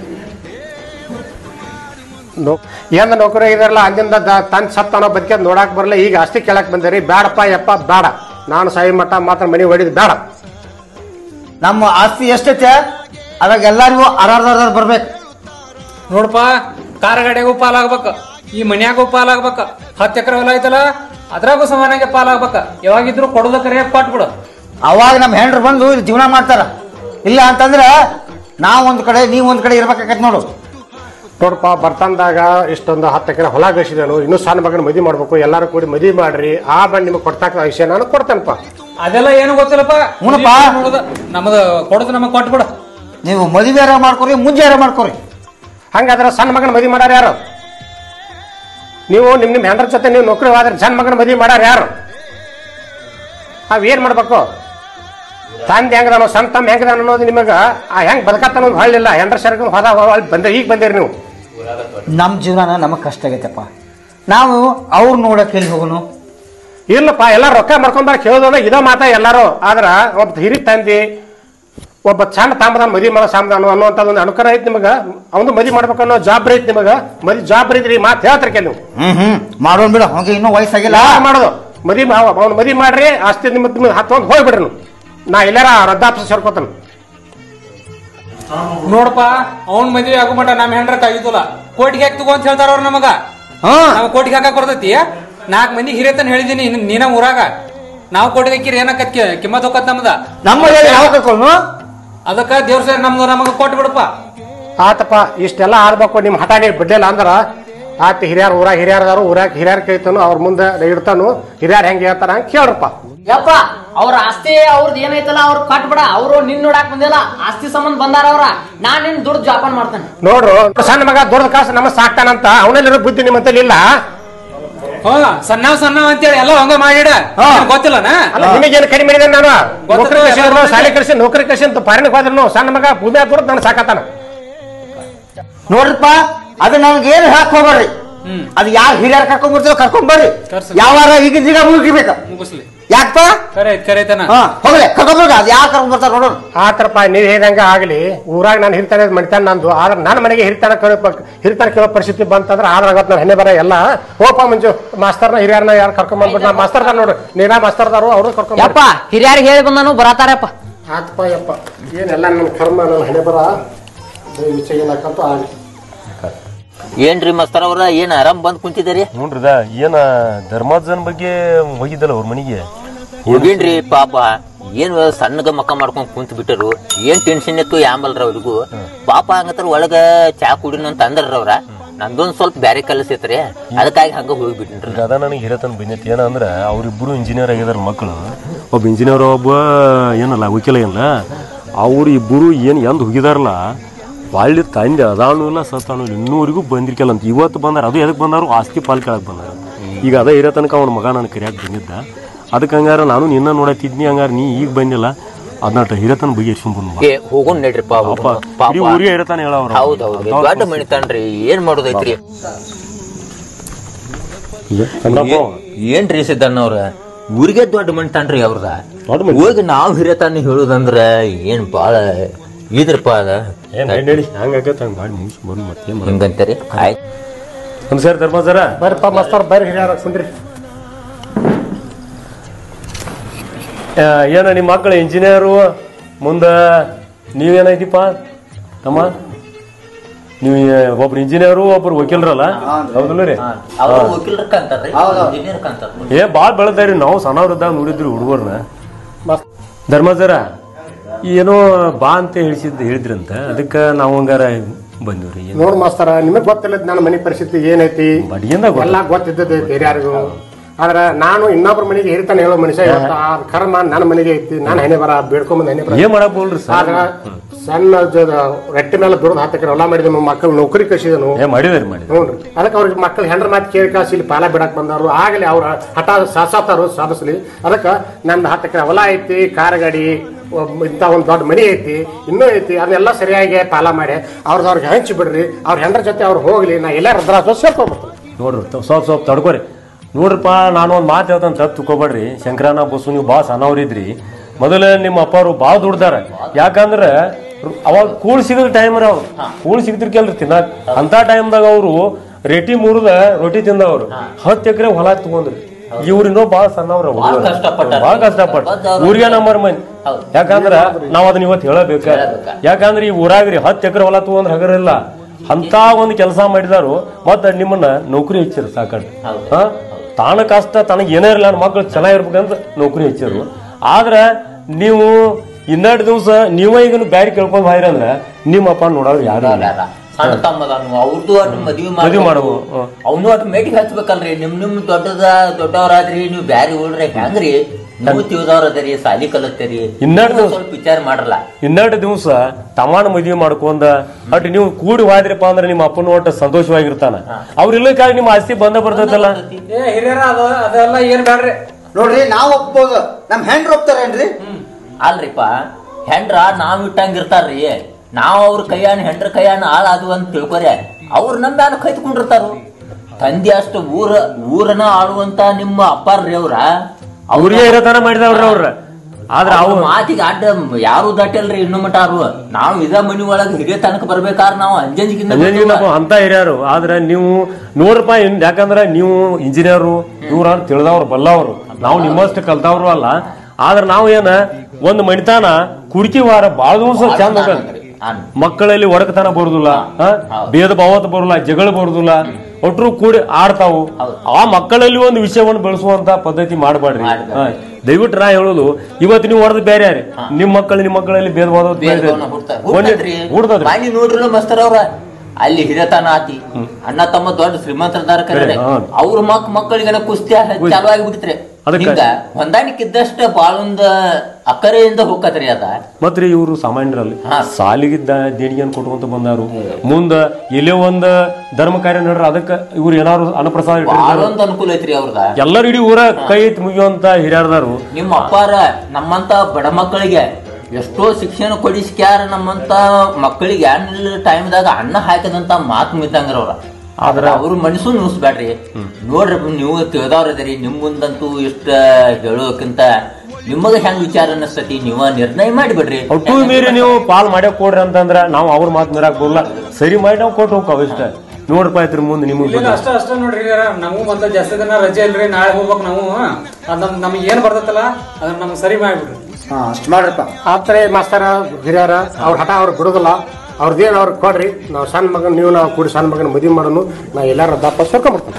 ನೋ ಏನ ನೌಕರಿ ಇದಾರಲ್ಲ ಅಂದಿಂದ ತನ್ ಸತ್ತಾನೋ ಬದುಕದ್ ನೋಡಕ್ ಬರಲ್ಲ ಈಗ ಅಷ್ಟೇ ಕೇಳಕ್ ಬಂದಿರಿ ಬೇಡಪ್ಪ ಯಪ್ಪ ಬೇಡ ನಾನು ಸಾಯಿ ಮಠ ಮಾತ್ರ ಮನೆ ಹೊಡಿದ್ ಬೇಡ ನಮ್ಮ ಆಸ್ತಿ ಎಷ್ಟೈತೆ ಅದ್ರಾಗ ಎಲ್ಲರಿಗೂ ಅರ್ಧ ಬರ್ಬೇಕು ನೋಡಪ್ಪ ಕಾರ ಗಾಡಿಯಾಗೂ ಪಾಲಾಗ್ಬೇಕ ಈ ಮನ್ಯಾಗೂ ಪಾಲಾಗ್ಬೇಕ ಹತ್ತು ಎಕರೆ ಹೊಲ ಐತಲ್ಲ ಅದ್ರಾಗೂ ಸಮಾನಾಗೆ ಪಾಲಾಗ್ಬೇಕ ಯಾವಾಗಿದ್ರು ಕೊಡೋದ ಕರೆ ಕೊಟ್ಬಿಡು ಅವಾಗ ನಮ್ಮ ಹೆಂಡ್ರು ಬಂದು ಇಲ್ಲಿ ಜೀವನ ಮಾಡ್ತಾರ ಇಲ್ಲ ಅಂತಂದ್ರೆ ನಾವ್ ಒಂದ್ ಕಡೆ ನೀವ್ ಒಂದ್ ಕಡೆ ಇರ್ಬೇಕಾಗತ್ತೆ ನೋಡು ನೋಡಪ್ಪ ಬರ್ತಂದಾಗ ಇಷ್ಟೊಂದು ಹತ್ತು ಎಕರೆ ಹೊಲ ಗಳಿಸಿದನು ಇನ್ನೂ ಸಣ್ಣ ಮಗನ ಮದುವೆ ಮಾಡ್ಬೇಕು ಎಲ್ಲರೂ ಕೂಡಿ ಮದುವೆ ಮಾಡ್ರಿ ಆ ಬಂದು ನಿಮಗೆ ಕೊಡ್ತಾಕ ವಿಷಯ ನಾನು ಕೊಡ್ತೇನಪ್ಪ ಅದೆಲ್ಲ ಏನು ಗೊತ್ತಿಲ್ಲಪ್ಪ ಹ್ಞೂನಪ್ಪ. ನೋಡುದ ನಮ್ದು ಕೊಡೋದು ನಮಗ್ ಕೊಟ್ಬಿಡು ನೀವು ಮದುವೆ ಯಾರ ಮಾಡ್ಕೊರಿ ಮುಂಜೆ ಯಾರ ಮಾಡ್ಕೊರಿ ಹಂಗಾದ್ರೆ ಸಣ್ಣ ಮಗನ ಮದುವೆ ಮಾಡ್ಯಾರ ಯಾರು ನೀವು ನಿಮ್ ನಿಮ್ ಹೆಂಡ್ರ ಜೊತೆ ನೀವು ನೌಕರಿ ಹೋದ್ರೆ ಸಣ್ಣ ಮಗನ ಮದುವೆ ಮಾಡ್ಯಾರ ಯಾರು ನಾವ್ ಏನ್ ಮಾಡ್ಬೇಕು ತಂದೆ ಹೆಂಗದಾನೋ ಸಣ್ಣ ತಮ್ಮ ಹೆಂಗದಾನ ಅನ್ನೋದು ನಿಮಗ ಆ ಹೆಂಗ್ ಬದುಕತ್ತ ಅನ್ನೋದು ಹೊಳ್ಳಿಲ್ಲ ಹೆಂಡ್ರ ಸರ್ಕೊಂಡು ಹೋದ ಅಲ್ಲಿ ಬಂದ ಈಗ ಬಂದಿರಿ ನೀವು ನಮ್ಮ ಜೀವನ ನಮಗೆ ಕಷ್ಟ ಆಗೈತಪ್ಪ ನಾವು ಅವ್ರು ನೋಡಕ್ಕೆ ಎಲ್ಲಿ ಹೋಗೋನು ಇಲ್ಲಪ್ಪ ಎಲ್ಲ ರೊಕ್ಕ ಮಾಡ್ಕೊಂಬಾರ ಕೇಳೋದ ಇದ ಮಾತ ಎಲ್ಲಾರು ಆದ್ರ ಒಬ್ಬ ಹಿರಿ ತಂದಿ ಒಬ್ಬ ಸಣ್ಣ ತಾಂಬದಾನ ಮದುವೆ ಮಾಡೋ ಸಾಮ್ದಾನು ಅನ್ನುವಂಥದ್ದು ಒಂದು ಅನುಕರ ಐತಿ ನಿಮಗ ಅವನು ಮದುವೆ ಮಾಡ್ಬೇಕು ಅನ್ನೋ ಜಾಬ್ರಿ ಐತಿ ನಿಮಗ ಮದುವೆ ಜಾಬ್ರಿ ಐತ್ರಿ ಮಾತು ಹೇಳ್ತಾರೆ ಕೆಲವು ಹ್ಮ್ ಹ್ಮ್ ಮಾಡೋಣ ಬಿಡ ಅವಾಗ ಇನ್ನೂ ವಯಸ್ಸಾಗಿಲ್ಲ ಎಲ್ಲ ಮಾಡೋದು ಮದುವೆ ಅವ್ನ ಮದುವೆ ಮಾಡ್ರಿ ಆಸ್ತಿ ನಿಮ್ಮ ನಿಮ್ಮ ಹತ್ತೊಂದು ಹೋಗ್ಬಿಡ್ರಿ ನೀವು ನಾ ಎಲ್ಲಾರ ವೃದ್ಧಾಪ್ಸ ಸೇರ್ಕೋತಾನ ನೋಡಪ್ಪ ಅವ್ನ್ ಮದ್ವೆ ಆಗೋ ಮಟ ನಮ್ಮ ಹೆಂಡ್ರ ಕಾಯ್ದಿಲ್ಲ ಕೋಟಿಗೆ ಹಾಕಿ ತಗೋ ಅಂತ ಹೇಳ್ತಾರ ಅವ್ರು ನಮಗ ಹಾ ನಾವು ಕೋಟಿಗೆ ಹಾಕಕ್ ಬರ್ತೈತಿ ನಾಲ್ಕು ಮಂದಿ ಹಿರಿಯತನ ಹೇಳಿದೀನಿ ಇನ್ನು ನೀನ ಊರಾಗ ನಾವು ಕೋಟಿಗೆ ಹಾಕಿರಿ ಏನಕ್ಕತ್ ಕಿಮ್ಮತ್ ಹೋಗತ್ ನಮ್ದ ನಮ್ಮ ಮನೆಯಲ್ಲಿ ಯಾವ ಕರ್ಕೊಂಡು ಅದಕ್ಕ ದೇವ್ರ ಸೇರಿ ನಮ್ದು ನಮಗ ಕೊಟ್ಟು ಬಿಡಪ್ಪ ಆತಪ್ಪ ಇಷ್ಟೆಲ್ಲ ಆಡ್ಬೇಕು ನಿಮ್ಮ ಹಠ ನೀವು ಬಿಡ್ಲಿಲ್ಲ ಅಂದ್ರ ಆತ ಹಿರಿಯರ್ ಊರಾಗ ಹಿರಿಯರ್ದಾರು ಊರಾಗ ಹಿರಿಯರ್ ಕೈತಾನು ಅವ್ರ ಮುಂದೆ ಇಡ್ತಾನು ಹಿರಿಯರ್ ಹೆಂಗ್ ಹೇಳ್ತಾರ ಹಂಗ ಕೇಳ್ರಪ್ಪ ಯಪ್ಪ ಅವ್ರ ಆಸ್ತಿ ಅವ್ರದ್ದು ಏನೈತಲ್ಲ ಅವ್ರ ಕಟ್ಬಿಡ ಅವ್ರು ನಿನ್ ನೋಡಾಕ್ ಬಂದಿಲ್ಲ ಆಸ್ತಿ ಸಂಬಂಧ ಬಂದಾರ ಅವ್ರ ನಾನ್ ನಿನ್ ದುಡ್ಡು ಜೋಪಾನ ಮಾಡ್ತಾನೆ ನೋಡ್ರು ಸಣ್ಣ ಮಗ ದೊಡ್ಡ ಕಾಸು ನಮ್ಮ ಸಾಕ್ತಾನಂತ ಅವನಲ್ಲಿರೋ ಬುದ್ಧಿ ನಿಮ್ಮಂತಲ್ಲಿ ಇಲ್ಲ ಹಾ ಸಣ್ಣ ಸಣ್ಣ ಅಂತೇಳಿ ಎಲ್ಲ ಹಂಗ ಮಾಡಿಡ ಗೊತ್ತಿಲ್ಲನ ಅಲ್ಲ ನಿಮಗೇನು ಕಡಿಮೆ ಮಾಡಿದೆ ನಾನು ಗೊತ್ತದ ನೌಕರಿ ಕಳಿಸಿದ್ರು ಎಲ್ಲ ಶಾಲೆ ಕಳಿಸಿ ನೌಕರಿ ಕಳಿಸಿ ಅಂತ ಪಾರಣಿಗೆ ಹೋದ್ರು ಸಣ್ಣ ಮಗ ಭೂಮಿ ಹಾಕೋದು ನಾನು ಸಾಕತಾನ ನೋಡ್ರಿಪ್ಪ ಅದು ನಮ್ಗೆ ಏನು ಹೇಳಕ್ ಹೋಗ್ಬೇಡ್ರಿ ಅದು ಯಾರು ಹಿರಿಯರ್ ಕರ್ಕೊಂಡ್ ಬರ್ತೀವೋ ಕರ್ಕೊಂಡ್ ಬರ್ರಿ ಕರ್ಸಿ. ಯಾವಾರ ಈಗ ಈಗ ಮುಗಿಬೇಕ ಮುಗಿಸ್ಲಿ ಯಾಕಪ್ಪ ಕರೆ ಐತ್ ಕರೆ ಐತನ ಹಾ ಹೋಗ್ಲಿ ಕರ್ಕೊಂಡ್ ಬರ್ರಿ ಅದು ಯಾರು ಕರ್ಕೊಂಡ್ ಬರ್ತಾರ ನೋಡೋಣ ಆತರಪ್ಪ ನೀವ್ ಹೇಳ್ದಂಗ ಆಗ್ಲಿ ಊರಾಗ ನಾನು ಹಿರಿತಾನೆ ಮಣಿತಾನ ನಂದು ಆದ್ರೆ ನನ್ನ ಮನೆಗೆ ಹಿರಿತಾನ ಹಿರಿತಾನ ಕೇಳೋ ಪರಿಸ್ಥಿತಿ ಬಂತಂದ್ರೆ ಆದ್ರ ಆಗತ್ ನಾನು ಹೆಣ್ಣೆ ಬರ ಎಲ್ಲ ಹೋಪ ಮುಂಜು ಮಾಸ್ತರ್ನ ಹಿರಿಯರ್ನ ಯಾರು ಕರ್ಕೊಂಡ್ ಬಂದ್ಬಿಟ್ಟು ನಾ ಮಾಸ್ತರ್ದಾರ ನೋಡು ನೀನಾ ಮಾಸ್ತರ್ದಾರು ಅವರು ಕರ್ಕೊಂಡ್ ಯಪ್ಪ ಹಿರಿಯರಿಗೆ ಹೇಳಿ ಬಂದಾನು ಬರತಾರಪ್ಪ ಆತಪ್ಪ ಯಪ್ಪ ಏನೆಲ್ಲ ನನ್ನ ಕರ್ಮ ನನ್ನ ಹಣೆ ಬರ ವಿಷಯ ಏನಾಕಂತ ಆಗಲಿ ಏನ್ರಿ ಮಸ್ತರ ಅವ್ರ ಏನ್ ಆರಾಮ್ ಬಂದ್ ಕುಂತಿದ್ದೀರಿ ನೋಡ್ರಿದ ಏನ ಧರ್ಮಾರ್ಜನ್ ಬಗ್ಗೆ ಹೋಗಿದ್ದಲ್ಲ ಅವ್ರ ಮನೆಗೆ ಹೋಗಿನ್ರಿ ಪಾಪ ಏನ್ ಸಣ್ಣಗ ಮಕ್ಕ ಮಾಡ್ಕೊಂಡ್ ಕುಂತ್ ಬಿಟ್ಟರು ಏನ್ ಟೆನ್ಷನ್ ಇತ್ತು ಯಾಂಬಲ್ರ ಅವ್ರಿಗೂ ಪಾಪ ಹಂಗತ್ರ ಒಳಗ ಚಾ ಕುಡಿನ ಅಂತ ಅಂದ್ರ ಅವ್ರ ನಂದೊಂದ್ ಸ್ವಲ್ಪ ಬ್ಯಾರೆ ಕೆಲಸ ಐತ್ರಿ ಅದಕ್ಕಾಗಿ ಹಂಗ ಹೋಗ್ಬಿಟ್ಟಿನ್ರಿ ಈಗ ಅದ ನನಗೆ ಹಿರತನ ಬಂದೈತಿ ಏನಂದ್ರ ಅವ್ರಿಬ್ರು ಇಂಜಿನಿಯರ್ ಆಗಿದಾರ ಮಕ್ಕಳು ಒಬ್ಬ ಇಂಜಿನಿಯರ್ ಒಬ್ಬ ಏನಲ್ಲ ವಕೀಲ ಏನಲ್ಲ ಅವ್ರು ಇಬ್ಬರು ಏನು ಎಂದ್ ಹೋಗಿದಾರಲ್ಲ ಬಾಳ್ಳಿ ತಂದೆ ಅದಾನು ಇಲ್ಲ ಸತ್ತಾನು ಇಲ್ಲ ಇನ್ನೂವರೆಗೂ ಬಂದಿರ್ಕಲ್ಲ ಅಂತ ಇವತ್ತು ಬಂದಾರ ಅದು ಎದಕ್ಕೆ ಬಂದಾರು ಆಸ್ತಿ ಪಾಲ್ ಕೇಳಕ್ ಬಂದಾರ ಈಗ ಅದ ಇರೋ ತನಕ ಅವ್ನ ಮಗ ನಾನು ಕರಿಯಾಕ್ ಬಂದಿದ್ದ ಅದಕ್ಕೆ ಹಂಗಾರ ನಾನು ನಿನ್ನ ನೋಡತ್ತಿದ್ನಿ ಹಂಗಾರ ನೀ ಈಗ ಬಂದಿಲ್ಲ ಅದನ್ನ ಹಿರತನ ಬಗ್ಗೆ ಎರ್ಸ್ಕೊಂಡ್ ಬಂದ ಏ ಹೋಗೋನ್ ನಡ್ರಿ ಪಾಪ ಪಾಪ ಪಾಪ ಇಡೀ ಊರಿಗೆ ಇರತಾನೆ ಹೇಳ ಅವ್ರು ಹೌದ್ ಹೌದ್ರಿ ದೊಡ್ಡ ಮಣಿತಾನ್ರಿ ಏನ್ ಮಾಡೋದೈತ್ರಿ ಏನ್ರಿ ಸಿದ್ದಣ್ಣ ಅವ್ರ ಊರಿಗೆ ದೊಡ್ಡ ಮಣಿತಾನ್ರಿ ಅವ್ರದ ದೊಡ್ಡ ಮನುಷ್ಯ. ಹೋಗಿ ನಾವ್ ಹಿರಿಯತಾನ ಹೇಳುದಂದ್ರ ಏನ್ ಬಾಳ ಇದ್ರಪ್ಪ ಅದ ಏನ್ ಹೇಳಿ ಹಂಗಾಗತ್ತೆ ಹಂಗೆ ಮಾಡಿ ಮುಗಿಸಿ ಬಂದು ಮತ್ತೆ ಏನ್ ಮಾಡೋದು? ಹಿಂಗಂತಾರಿ ಆಯ್ತು ನಮಸ್ಕಾರ ಧರ್ಮಾಜರ ಬರ್ರಿಪ್ಪ ಮಾಸ್ತರ್ ಬರ್ರಿ ಹಿರಿಯರ ಕುಂಡ್ರಿ ಆ, ಏನ ನಿಮ್ಮ ಮಕ್ಕಳು ಇಂಜಿನಿಯರು ಮುಂದ ನೀವೇನೈತಿಪ್ಪ ತಮ್ಮ ನೀವು ಒಬ್ರು ಇಂಜಿನಿಯರು ಒಬ್ರು ವಕೀಲರಲ್ಲ ಹೌದಲ್ಲ ರೀ ಅವ್ರು ವಕೀಲರ ಕಂತಾರ್ರಿ ಇಂಜಿನಿಯರ್ ಕಂತಾರ ಏ ಭಾಳ ಬೆಳೆದಾರಿ ನಾವು ಸಣ್ಣವ್ರದಾಗ ನೋಡಿದ್ರಿ ಹುಡುಗರ್ನ ಮಸ್ತ್ ಧರ್ಮಾಜರ ಏನೋ ಬಾ ಅಂತ ಹೇಳಿಸಿದ್ ಹೇಳಿದ್ರಂತ ಅದಕ್ಕೆ ನಾವು ಹಂಗಾರ ಬಂದಿವ್ರಿ ಏನು ನೋಡ್ ಮಾಸ್ತರ ನಿಮಗ್ ಗೊತ್ತಿಲ್ಲ ನನ್ನ ಮನೆ ಪರಿಸ್ಥಿತಿ ಏನೈತಿ ಬಡಿಯಿಂದ ಗೊತ್ತ ಎಲ್ಲ ಗೊತ್ತಿದ್ದದೆ ಬೇರೆ ಯಾರಿಗೂ ಆದ್ರ ನಾನು ಇನ್ನೊಬ್ರ ಮನೆಗೆ ಹಿರಿತಾನೆ ಹೇಳೋ ಮನುಷ್ಯ ಇವತ್ತು ಆ ಕರ್ಮ ನನ್ನ ಮನೆಗೆ ಐತಿ ನಾನು ಹೆಣೆ ಬರ ಬೇಡ್ಕೊಂಬಂದ್ ಹೆಣೆ ಬರ ಏನ್ ಮಾಡಕ್ ಬೋಲ್ರಿ ಸರ್ ಆದ್ರ ಸಣ್ಣ ಜ- ರಟ್ಟಿ ಮೇಲೆ ದುಡ್ದು ಹತ್ತಕ್ಕೆ ಹೊಲ ಮಾಡಿದನು ಮಕ್ಕಳು ನೌಕರಿ ಕಳಿಸಿದನು ಏ ಮಾಡಿದ್ರಿ ಮಾಡಿ ನೋಡ್ರಿ ಅದಕ್ಕೆ ಅವ್ರಿಗೆ ಮಕ್ಕಳು ಹೆಂಡ್ರ ಮಾತು ಕೇಳಿ ಕಾಸಿ ಇಲ್ಲಿ ಪಾಲ ಬಿಡಕ್ ಬಂದವರು ಆಗಲಿ ಅವ್ರ ಹಠ ಸಾಸಾತಾರು ಸಾಧಿಸ್ಲಿ ಅದಕ್ಕೆ ನನ್ನ ಹತ್ತಕ್ಕೆ ಹೊಲ ಐತಿ ಕಾರ್ ಗಾಡಿ ಒಬ್ಬ- ಇಂಥ ಒಂದು ದೊಡ್ಡ ಮನೆ ಐತಿ ಇನ್ನೂ ಐತಿ ಅದನ್ನೆಲ್ಲ ಸರಿಯಾಗಿ ಪಾಲ ಮಾಡಿ ಅವ್ರದ್ದು ಅವ್ರಿಗೆ ಹಂಚಿ ಬಿಡ್ರಿ ಅವ್ರ ಹೆಂಡ್ರ ಜೊತೆ ಅವ್ರು ಹೋಗ್ಲಿ ನಾ ಎಲ್ಲ ರುದ್ರಾಜ ಸೇರ್ಕೊಂಡ್ಬಿಡ್ತೀನಿ ನೋಡ್ರಿ ತ- ಸ್ವಲ್ಪ ಸ್ವಲ್ಪ ತಡ್ಕೋರಿ ನೋಡ್ರಪ್ಪ ನಾನು ಒಂದು ಮಾತು ಹೇಳ್ತಾನೆ ತಪ್ಪು ತಿಳ್ಕೊಬೇಡ್ರಿ ಶಂಕರನ ಬಸ್ಸು ನೀವು ಭಾಳ ಸಣ್ಣವ್ರಿದ್ರಿ ಮೊದಲ ನಿಮ್ಮ ಅಪ್ಪರು ಭಾಳ ದುಡ್ದಾರ ಯಾಕಂದ್ರ ಅವಾಗ ಕೂಳ್ ಸಿಗದ ಟೈಮ್ ಅವ್ರು ಕೂಳ್ ಸಿಗ್ತಿರ್ಕಲ್ರಿ ತಿನ್ನಾಕ ಅಂತ ಟೈಮ್ದಾಗ ಅವರು ರೇಟಿ ಮುರಿದ ರೊಟ್ಟಿ ತಿಂದವ್ರು ಹತ್ತು ಎಕರೆ ಹೊಲ ತಗೊಂಡ್ರಿ ಇವ್ರು ಇನ್ನೂ ಭಾಳ ಸಣ್ಣವ್ರ ಭಾಳ ಕಷ್ಟಪಟ್ಟಾರ. ಭಾಳ ಕಷ್ಟಪಟ್ಟ ಬಂದವ್ರು- ಊರಿಗೆ ನಂಬರ್ ಮಂದಿ ಹೌದು. ಯಾಕಂದ್ರ ನಾವ್ ಅದನ್ನ ಇವತ್ತು ಹೇಳಬೇಕ ಹೇಳಬೇಕ. ಯಾಕಂದ್ರೆ ಈ ಊರಾಗ್ರಿ ಹತ್ತು ಎಕರೆ ಹೊಲ ತಗೊಂಡ್ರ ಹಗರಿಲ್ಲ ಅಂತ ಒಂದು ಕೆಲಸ ಮಾಡಿದಾರು ಮತ್ತ ನಿಮ್ಮನ್ನ ನೌಕರಿ ಹೆಚ್ಚಿರ ಸಾಕಟ್ಟು ಹೌದು. ಹಾ ತಾನ ಕಷ್ಟ ತನಗೆ ಏನೇ ಇರಲ್ಲ ನನ್ನ ಮಕ್ಳು ಚೆನ್ನಾಗಿರ್ಬೇಕಂತ ನೌಕರಿ ಹೆಚ್ಚಿರು ಆದ್ರ ನೀವು ಇನ್ನೆರಡು ದಿವಸ ನೀವ ಈಗ ಬ್ಯಾರಿ ಕೇಳ್ಕೊಂಡ್ ಬಾಯ್ರಿ ಅಂದ್ರ ನಿಮ್ಮ ಅಪ್ಪ ನೋಡೋರು ಯಾರು ಇಲ್ಲ. ಅಲ್ಲ, ಸಣ್ಣ ತಮ್ಮದನು ಅವ್ರದ್ದು ಅಟ್ ಮದ್ವಿ ಮದ್ವಿ ಮಾಡ್ಬೇಕು ಮಾಡ್ಬೇಕು, ಹ್ಮ್. ಅವನು ಅಟ್ ಮೇಟಿಗೆ ಹಚ್ಬೇಕಲ್ರಿ ನಿಮ್ ನಿಮ್ ದೊಡ್ಡದ ದೊಡ್ಡವರಾದ್ರಿ ನೀವು ಬ್ಯಾರಿ ಉಳ್ರಿ ಹೆಂಗ್ರಿ ನೀವು ತಿಳಿದವ್ರ ಅದರಿ ಸಾಲಿ ಕಲತ್ತೀರಿ ಇನ್ನೆರಡು ನೀವು ಸ್ವಲ್ಪ ವಿಚಾರ ಮಾಡ್ರಲ್ಲ ಇನ್ನೆರಡು ದಿವಸ ತಮಾನ ಮದ್ವಿ ಮಾಡ್ಕೊಂಡ ಅಟ್ ನೀವು ಕೂಡಿ ಹೋದ್ರಪ್ಪ ಅಂದ್ರೆ ನಿಮ್ಮ ಅಪ್ಪನ ಒಟ್ಟು ಸಂತೋಷವಾಗಿರ್ತಾನ ಅವ್ರ ಇಲ್ಲಕ್ಕಾಗಿ ನಿಮ್ಮ ಆಸ್ತಿ ಬಂದ ಬರ್ತೈತಲ್ಲ ಏ ಹಿರಿಯರ ಅದ ಅದೆಲ್ಲ ಏನ್ ಬೇಡ್ರಿ ನೋಡ್ರಿ ನಾವು ಒಪ್ಬೋದು ನಮ್ ಹೆಂಡ್ರು ಒಪ್ತಾರೇನ್ರಿ ಅಲ್ರಿಪ್ಪ ಹೆಂಡ್ರ ನಾವ್ ಇಟ್ಟಂಗ ಇರ್ತಾರ್ರಿ ನಾವ್ ಅವ್ರ ಕೈಯಾನ ಹೆಂಡ್ರ ಕೈಯಾನ ಆಳ್ ಅದು ಅಂತ ತಿಳ್ಕೊರೆ ಅವ್ರ ನಮ್ ಮ್ಯಾಲ ಕೈತ್ಕೊಂಡಿರ್ತಾರು ತಂದೆ ಅಷ್ಟು ಊರ ಊರನ ಆಳುವಂತ ನಿಮ್ಮ ಅಪ್ಪಾರ್ರಿ ಅವ್ರ ಅವ್ರಿಗೆ ಇರತನ ಮಾಡಿದವ್ರ ಅವ್ರ ಆದ್ರ ಅವ್ರ ಅವ್ ಮಾತಿಗೆ ಅಡ್ಡ ಯಾರು ದಟ್ಟಲ್ರಿ ಇನ್ನು ಮಟ ಅವ್ರು ನಾವು ಇದ ಮನಿ ಒಳಗ ಹಿರಿಯ ತನಕ ಬರ್ಬೇಕಾರ ನಾವು ಅಂಜಂಜಿಗಿಂತ ಅಂಜಂಜಿನಪ್ಪ ಅಂತ ಹಿರಿಯರು ಆದ್ರೆ ನೀವು ನೂರಪ್ಪ ಯಾಕಂದ್ರ ನೀವು ಇಂಜಿನಿಯರು ಇವ್ರ ತಿಳಿದವ್ರು ಬಲ್ಲವ್ರು ನಾವು ನಿಮ್ಮಷ್ಟು ಕಲ್ತವ್ರು ಅಲ್ಲ ಆದ್ರ ನಾವು ಏನ ಒಂದ್ ಮಣಿತಾನ ಕುಡ್ಕಿ ವಾರ ಬಾಳ ದಿವಸ ಚಂದ ಹೋಗತ್ತೆ. ಮಕ್ಕಳಲ್ಲಿ ಒಡಕತನ ಬರುದಿಲ್ಲ ಆ? ಭೇದ ಭಾವತ ಬರಲ್ಲ ಜಗಳ ಬರುದಿಲ್ಲ ಒಟ್ರು ಕೂಡಿ ಆಡ್ತಾವು ಆ ಮಕ್ಕಳಲ್ಲಿ ಒಂದು ವಿಷಯವನ್ನು ಬೆಳೆಸುವಂತ ಪದ್ಧತಿ ಮಾಡಬೇಡ್ರಿ ಮಾಡ್ಬೇಡ್ರಿ. ದಯವಿಟ್ಟು ನಾ ಹೇಳೋದು ಇವತ್ತು ನೀವು ಹೊಡೆದ್ ಬೇರೆ ಯಾರಿ ನಿಮ್ ಮಕ್ಕಳು ನಿಮ್ ಮಕ್ಕಳಲ್ಲಿ ಭೇದ ಭಾವ ಹುಡ್ತದ್ರಿ ಹುಡ್ತದ್ರಿ ಬಾಯಿ ನೋಡ್ರಿ ಮಸ್ತರ್ ಅವ್ರ ಅಲ್ಲಿ ಹಿರಿಯತನ ಆತಿ ಅಣ್ಣ ತಮ್ಮ ದೊಡ್ಡ ಶ್ರೀಮಂತರದಾರ ಕರೆ ಹಾ. ಅವ್ರ ಮಕ್ ಮಕ್ಕಳಿಗೆನ ಕುಸ್ತಿ ಚಾಲು ಆಗಿಬಿಡ್ತ್ರಿ ಅದಕ್ಕ- ಹಿಂಗ ಹೊಂದಾಣಿಕೆ ಇದ್ದಷ್ಟ ಬಾಳೊಂದ ಅಕ್ಕರೆಯಿಂದ ಹೋಗತ್ರಿ ಅದ ಮತ್ರಿ ಇವರು ಸಾಮಾನ್ಯರಲ್ಲಿ ಹಾ. ಸಾಲಿಗಿದ್ದ ದೇಣಿಗೆಯನ್ನು ಕೊಟ್ಕೊಂತ ಬಂದಾರು ಮುಂದ ಎಲ್ಲೇ ಒಂದ್ ಧರ್ಮ ಕಾರ್ಯ ನಡ್ರ ಅದಕ್ಕ ಇವ್ರು ಏನಾರು ಅನ್ನಪ್ರಸಾದ ಇಟ್ಟಿರ್ತಾರ ಬಾಳೊಂದ್ ಅನುಕೂಲ ಐತ್ರಿ ಅವ್ರದ ಎಲ್ಲರೂ ಇಡೀ ಊರ ಕೈ ಎತ್ತಿ ಮುಗಿಯುವಂತ ಹಿರಿಯರ್ದಾರು ನಿಮ್ಮ ಅಪ್ಪಾರ ನಮ್ಮಂತ ಬಡ ಮಕ್ಕಳಿಗೆ ಎಷ್ಟೋ ಶಿಕ್ಷಣ ಕೊಡಿಸ್ಕ್ಯಾರ ನಮ್ಮಂತ ಮಕ್ಕಳಿಗೆ ಏನಿಲ್ಲ ಟೈಮ್ದಾಗ ಅನ್ನ ಹಾಕದಂತ ಮಾತು ಮಿದ್ದಂಗ್ರ ಅವ್ರ ಆದ್ರ ಅವ್ರ ಮನಸ್ಸು ನುಸ್ಬೇಡ್ರಿ ನೋಡ್ರಿ ನೀವು ತಿಳಿದವ್ರದಿರಿ ನಿಮ್ ಮುಂದಂತೂ ಇಷ್ಟ ಹೇಳೋಕ್ಕಿಂತ ನಿಮಗ ಹೆಂಗ್ ವಿಚಾರ ಅನಸ್ತತಿ ನೀವ ನಿರ್ಣಯ ಮಾಡಿಬಿಡ್ರಿ ಒಟ್ಟು ಮೀರಿ ನೀವು ಪಾಲ್ ಮಾಡ್ಯಾಕ ಕೊಡ್ರಿ ಅಂತಂದ್ರ ನಾವು ಅವ್ರ ಮಾತು ಮೀರಾಕ್ ಬರಲ್ಲ ಸರಿ ಮಾಡಿ ನಾವು ಕೊಟ್ಟು ಹೋಗ್ತಾವ ಇಷ್ಟ ನೋಡ್ರಪ್ಪ ಐತ್ರಿ ಮುಂದೆ ನಿಮಗ್ ಇಲ್ಲ ಅಷ್ಟ ಅಷ್ಟ ನೋಡ್ರಿ ಹಿರಿಯರ ನಮಗೂ ಬಂದ ಜಾಸ್ತಿ ದಿನ ರಜೆ ಇಲ್ರಿ ನಾಳೆ ಹೋಗ್ಬೇಕು ನಾವು ಅದ್ ನಮ್ ನಮ್ಗೆ ಏನ್ ಬರ್ತೈತಲ್ಲ ಅದನ್ನ ನಮ್ಗೆ ಸರಿ ಮಾಡ್ಬಿಡ್ರಿ ಹಾ ಅಷ್ಟ್ ಮಾಡ್ರಪ್ಪ ಆತ್ರೆ ಮಾಸ್ತರ ಹಿರಿಯರ ಅವ್ರ ಹಠ ಅವ್ರಿಗೆ ಬಿಡುದಿಲ್ಲ ಅವ್ರದ್ದೇನು ಅವ್ರಿಗೆ ಕೊಡ್ರಿ ನಾವು ಸಣ್ಣ ಮಗನ್ ನೀವು ನಾವು ಕೂಡಿ ಸಣ್ಣ ಮಗನ ಮದುವೆ ಮಾಡೋನು ನಾ ಎಲ್ಲಾರ ದಪ್ಪ ಸರ್ಕೊಂಡ್ಬಿಡ್ತಾನೆ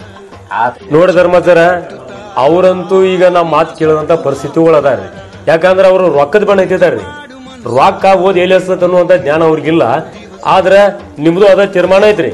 ನೋಡಿ ಧರ್ಮಾಚಾರ ಅವ್ರಂತೂ ಈಗ ನಾ ಮಾತು ಕೇಳೋದಂತ ಪರಿಸ್ಥಿತಿಗಳು ಅದಾರ್ರಿ ಯಾಕಂದ್ರ ಅವರು ರೊಕ್ಕದ ಬಣ್ಣ ಐತಿದಾರ್ರಿ ರೊಕ್ಕ ಓದ್ ಎಲ್ಲಿ ಹಸ್ತತ್ ಅನ್ನುವಂತ ಜ್ಞಾನ ಅವ್ರಿಗಿಲ್ಲ ಆದ್ರ ನಿಮ್ದು ಅದ ತೀರ್ಮಾನ ಐತ್ರಿ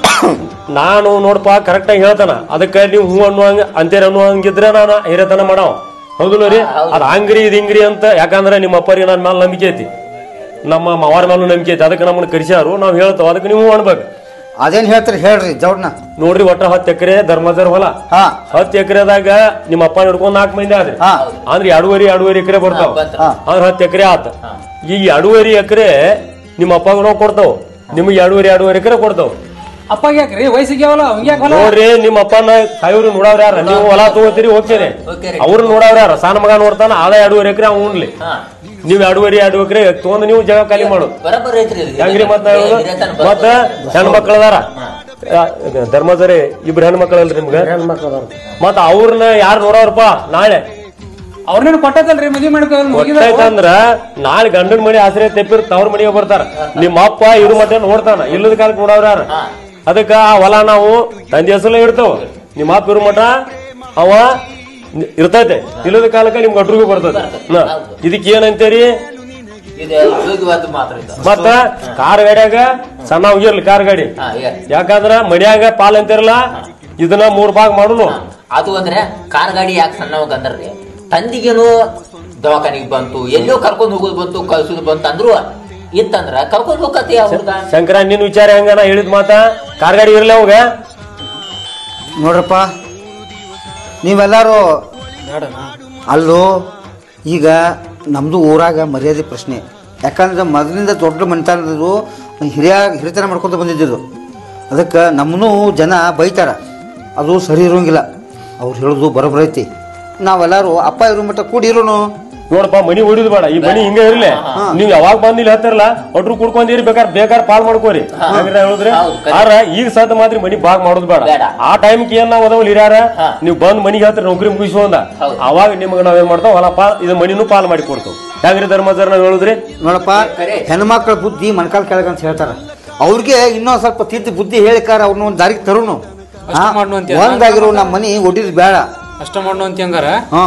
ನಾನು ನೋಡಪ್ಪ ಕರೆಕ್ಟ್ ಆಗಿ ಹೇಳ್ತಾನ ಅದಕ್ಕೆ ನೀವು ಹೂ ಅನ್ನುವಂಗ ಅಂತೇರಿ ಅನ್ನುವಂಗಿದ್ರೆ ನಾನು ಹಿರೇತನ ಮಾಡವ ಹೌದಿಲ್ಲ ರೀ ಅದ್ ಹಂಗ್ರಿ ಇದ್ ಹಿಂಗ್ರಿ ಅಂತ ಯಾಕಂದ್ರೆ ನಿಮ್ಮ ಅಪ್ಪರಿಗೆ ನನ್ನ ಮೇಲೆ ನಂಬಿಕೆ ಐತಿ ನಮ್ಮ ಮಾವಾರ ಮೇಲೂ ನಂಬಿಕೆ ಐತಿ ಅದಕ್ಕೆ ನಮ್ಮನ್ನ ಕರಿಸ್ಯಾರು ನಾವ್ ಹೇಳ್ತಾವ ಅದಕ್ಕೆ ನೀವು ಅನ್ಬೇಕು ಅದೇನ್ ಹೇಳ್ತೀರಿ ಹೇಳ್ರಿ ಜೌಡ್ನ ನೋಡ್ರಿ ಒಟ್ಟ ಹತ್ತು ಎಕರೆ ಧರ್ಮದರ ಹೊಲ ಹಾ ಹತ್ತು ಎಕರೆದಾಗ ನಿಮ್ಮ ಅಪ್ಪ ಹಿಡ್ಕೊಂಡ್ ನಾಲ್ಕು ಮಂದಿ ಆದ್ರಿ ಹಾ ಅಂದ್ರೆ ಎರಡೂವರೆ ಎರಡೂವರೆ ಎಕರೆ ಬರ್ತಾವ ಬಂತ್ರ. ಅಂದ್ರೆ ಹತ್ತು ಎಕರೆ ಆತ ಈ ಎರಡೂವರೆ ಎಕರೆ ನಿಮ್ಮ ಅಪ್ಪ ನಾವು ಕೊಡ್ತಾವ ನಿಮ್ಗೆ ಎರಡೂವರೆ ಎರಡೂವರೆ ಎಕರೆ ಕೊಡ್ತಾವ ಅಪ್ಪಾಗ ಯಾಕ್ರಿ ವಯಸ್ಸಿಗೆ ಅವಲ್ಲ ಅವ್ಗೆ ಯಾಕೆ ಹೊಲ ನೋಡ್ರಿ ನಿಮ್ಮ ಅಪ್ಪನ ಸಾಯಿವ್ರು ನೋಡವ್ರ ಯಾರ ನೀವು ಹೊಲ ತಗೋತೀರಿ ಹೋಗ್ತೀರಿ ಹೋಗ್ತೀರಿ. ಅವ್ರು ನೋಡವ್ರ ಯಾರ ಸಣ್ಣ ಮಗ ನೋಡ್ತಾನ ಆದ ಎರಡೂವರೆ ಎಕರೆ ಅವ್ನು ಉಣ್ಲಿ ಹಾ ನೀವ್ ಎರಡೂವರೆ ಎರಡು ಎಕರೆ ತಗೊಂಡ್ ನೀವು ಜಾಗ ಖಾಲಿ ಮಾಡು ಬರಬರ್ ಐತ್ರಿ ಇದು. ಹೆಂಗ್ರಿ ಮತ್ತ ಹಿರಿಯತನ ಮತ್ತ ಬರೋಬ್ಬರಿ. ಹೆಣ್ಣು ಮಕ್ಕಳ ಅದಾರ ಧರ್ಮದರಿ ಇಬ್ರು ಹೆಣ್ಣು ಮಕ್ಕಳಲ್ರಿ ನಿಮ್ಗೆ ಹೆಣ್ಮಕ್ಳು ಅದಾರ ಮತ್ತ ಅವ್ರನ್ನ ಯಾರು ನೋಡವ್ರಪ್ಪ ನಾಳೆ ಅವ್ರನ್ನೇನು ಕೊಟ್ಟದಲ್ರಿ ಮದ್ವಿ ಮಾಡ್ಕೊಂಡು ಗೊತ್ತಾಯ್ತಂದ್ರ ನಾಳೆ ಗಂಡನ ಮನೆ ಆಶ್ರಯ ತೆಪ್ಪಿರ್ ತವ್ರ ಮನೆಗೆ ಬರ್ತಾರ ನಿಮ್ಮ ಅಪ್ಪ ಇರು ಮಟ್ಟ ನೋಡ್ತಾನ ಇಲ್ಲದ ಕಾಲಕ್ಕೆ ನೋಡವ್ರ ಯಾರ ಅದಕ್ಕ ಆ ಹೊಲ ನಾವು ತಂದೆ ಹೆಸರಲ್ಲೇ ಇಡ್ತಾವ ನಿಮ್ಮ ಅಪ್ಪ ಇರು ಮಠ ಅವ ನಿ- ಇರ್ತೈತೆ ಇಲ್ಲದ ಕಾಲಕ್ಕೆ ನಿಮ್ ಗಟ್ರಿಗೂ ಬರ್ತೈತೆ ನ, ಇದಕ್ ಏನಂತೀರಿ ಇದು ಯೋಗ್ಯವಾದ ಮಾತ್ರ ಇದು ಮತ್ತ ಕಾರ್ ಗಾಡ್ಯಾಗ ಸಣ್ಣ ಹೋಗಿರ್ಲಿ ಕಾರ್ ಗಾಡಿ ಹಾ ಈಗ ಯಾಕಂದ್ರ ಮನ್ಯಾಗ ಪಾಲ್ ಅಂತಿರಲ್ಲ ಇದನ್ನ ಮೂರ್ ಭಾಗ ಮಾಡುನು ಅದು ಅಂದ್ರೆ ಕಾರ್ ಗಾಡಿ ಯಾಕೆ ಸಣ್ಣವಾಗ ಅಂದ್ರಿ ತಂದಿಗೇನು ದವಾಖಾನಿಗೆ ಬಂತು ಎಲ್ಲೋ ಕರ್ಕೊಂಡ್ ಹೋಗೋದು ಬಂತು ಕಳ್ಸೋದು ಬಂತು ಅಂದ್ರು ಇತ್ತಂದ್ರ ಕರ್ಕೊಂಡ್ ಹೋಗತಿ ಅವ್ರದ ಶಂಕರ ನಿನ್ ವಿಚಾರ ಹೆಂಗ ನಾ ಹೇಳಿದ್ ಮಾತ ಕಾರ್ ಗಾಡಿ ಇರ್ಲಿ ಅವಾಗ ನೋಡ್ರಪ್ಪ ನೀವೆಲ್ಲರೂ ಅಲ್ಲೋ ಈಗ ನಮ್ಮದು ಊರಾಗ ಮರ್ಯಾದೆ ಪ್ರಶ್ನೆ ಯಾಕಂದ್ರೆ ಮೊದಲಿಂದ ದೊಡ್ಡ ಮನೆತನದ್ದು ಹಿರಿಯ ಹಿರಿತನ ಮಾಡ್ಕೊತ ಬಂದಿದ್ದು ಅದಕ್ಕೆ ನಮ್ಮನ್ನು ಜನ ಬೈತಾರ ಅದು ಸರಿ ಇರೋಂಗಿಲ್ಲ ಅವ್ರು ಹೇಳೋದು ಬರೋಬ್ಬರ ಐತಿ ನಾವೆಲ್ಲರೂ ಅಪ್ಪ ಇರೋ ಮಟ್ಟ ಕೂಡಿ ಇರೋನು ನೋಡಪ್ಪ ಮನಿ ಹೊಡಿದ್ ಬೇಡ ಈ ಮನಿ ಹಿಂಗ ಇರ್ಲಿ ನೀವ್ ಯಾವಾಗ ಬಂದ್ ಇಲ್ಲಿ ಹತ್ತಿರಲ್ಲ ಒಟ್ರು ಕುಡ್ಕೊಂಡಿರಿ ಬೇಕಾದ್ರೆ ಬೇಕಾದ್ರೆ ಪಾಲ್ ಮಾಡ್ಕೋರಿ ಹಂಗ್ರಿ ನಾ ಹೇಳಿದ್ರೆ ಹೌದು, ಕರೆ. ಆರ ಈಗ ಸದ್ ಮಾತ್ರ ಮನಿ ಬಾಗ್ ಮಾಡೋದು ಬೇಡ ಬೇಡ. ಆ ಟೈಮ್ಗೆ ಏನ್ ನಾವ್ ಅದಾವಲ್ಲ ಹಿರಿಯಾರ ಹಾ. ನೀವ್ ಬಂದ್ ಮನಿಗೆ ಹತ್ರ ನೌಕರಿ ಮುಗಿಸುವಂದ ಹೌದು. ಅವಾಗ ನಿಮ್ಗೆ ನಾವ್ ಏನ್ ಮಾಡ್ತಾವ ಹೊಲ ಪಾಲ್ ಇದು ಮನಿನೂ ಪಾಲ್ ಮಾಡಿ ಕೊಡ್ತಾವ್ ಹೆಂಗ್ರಿ ಧರ್ಮಜರ ನಾವ್ ಹೇಳಿದ್ರಿ ನೋಡಪ್ಪ ಕರೆ. ಹೆಣ್ಮಕ್ಳ ಬುದ್ಧಿ ಮಣಕಾಲ್ ಕೆಳಗಂತ ಹೇಳ್ತಾರ ಅವ್ರಿಗೆ ಇನ್ನೊಂದ್ ಸ್ವಲ್ಪ ತಿದ್ದಿ ಬುದ್ಧಿ ಹೇಳಿಕಾರ ಅವ್ರನ್ನ ಒಂದ್ ದಾರಿಗೆ ತರುನು ಅಷ್ಟ್ ಮಾಡ್ನು ಅಂತೀಯ? ಒಂದಾಗಿರೋ ನಮ್ಮ ಮನಿ ಒಡಿದ್ ಬೇಡ ಅಷ್ಟ ಮಾಡು ಅಂತ ಹಂಗಾರ ಹಾ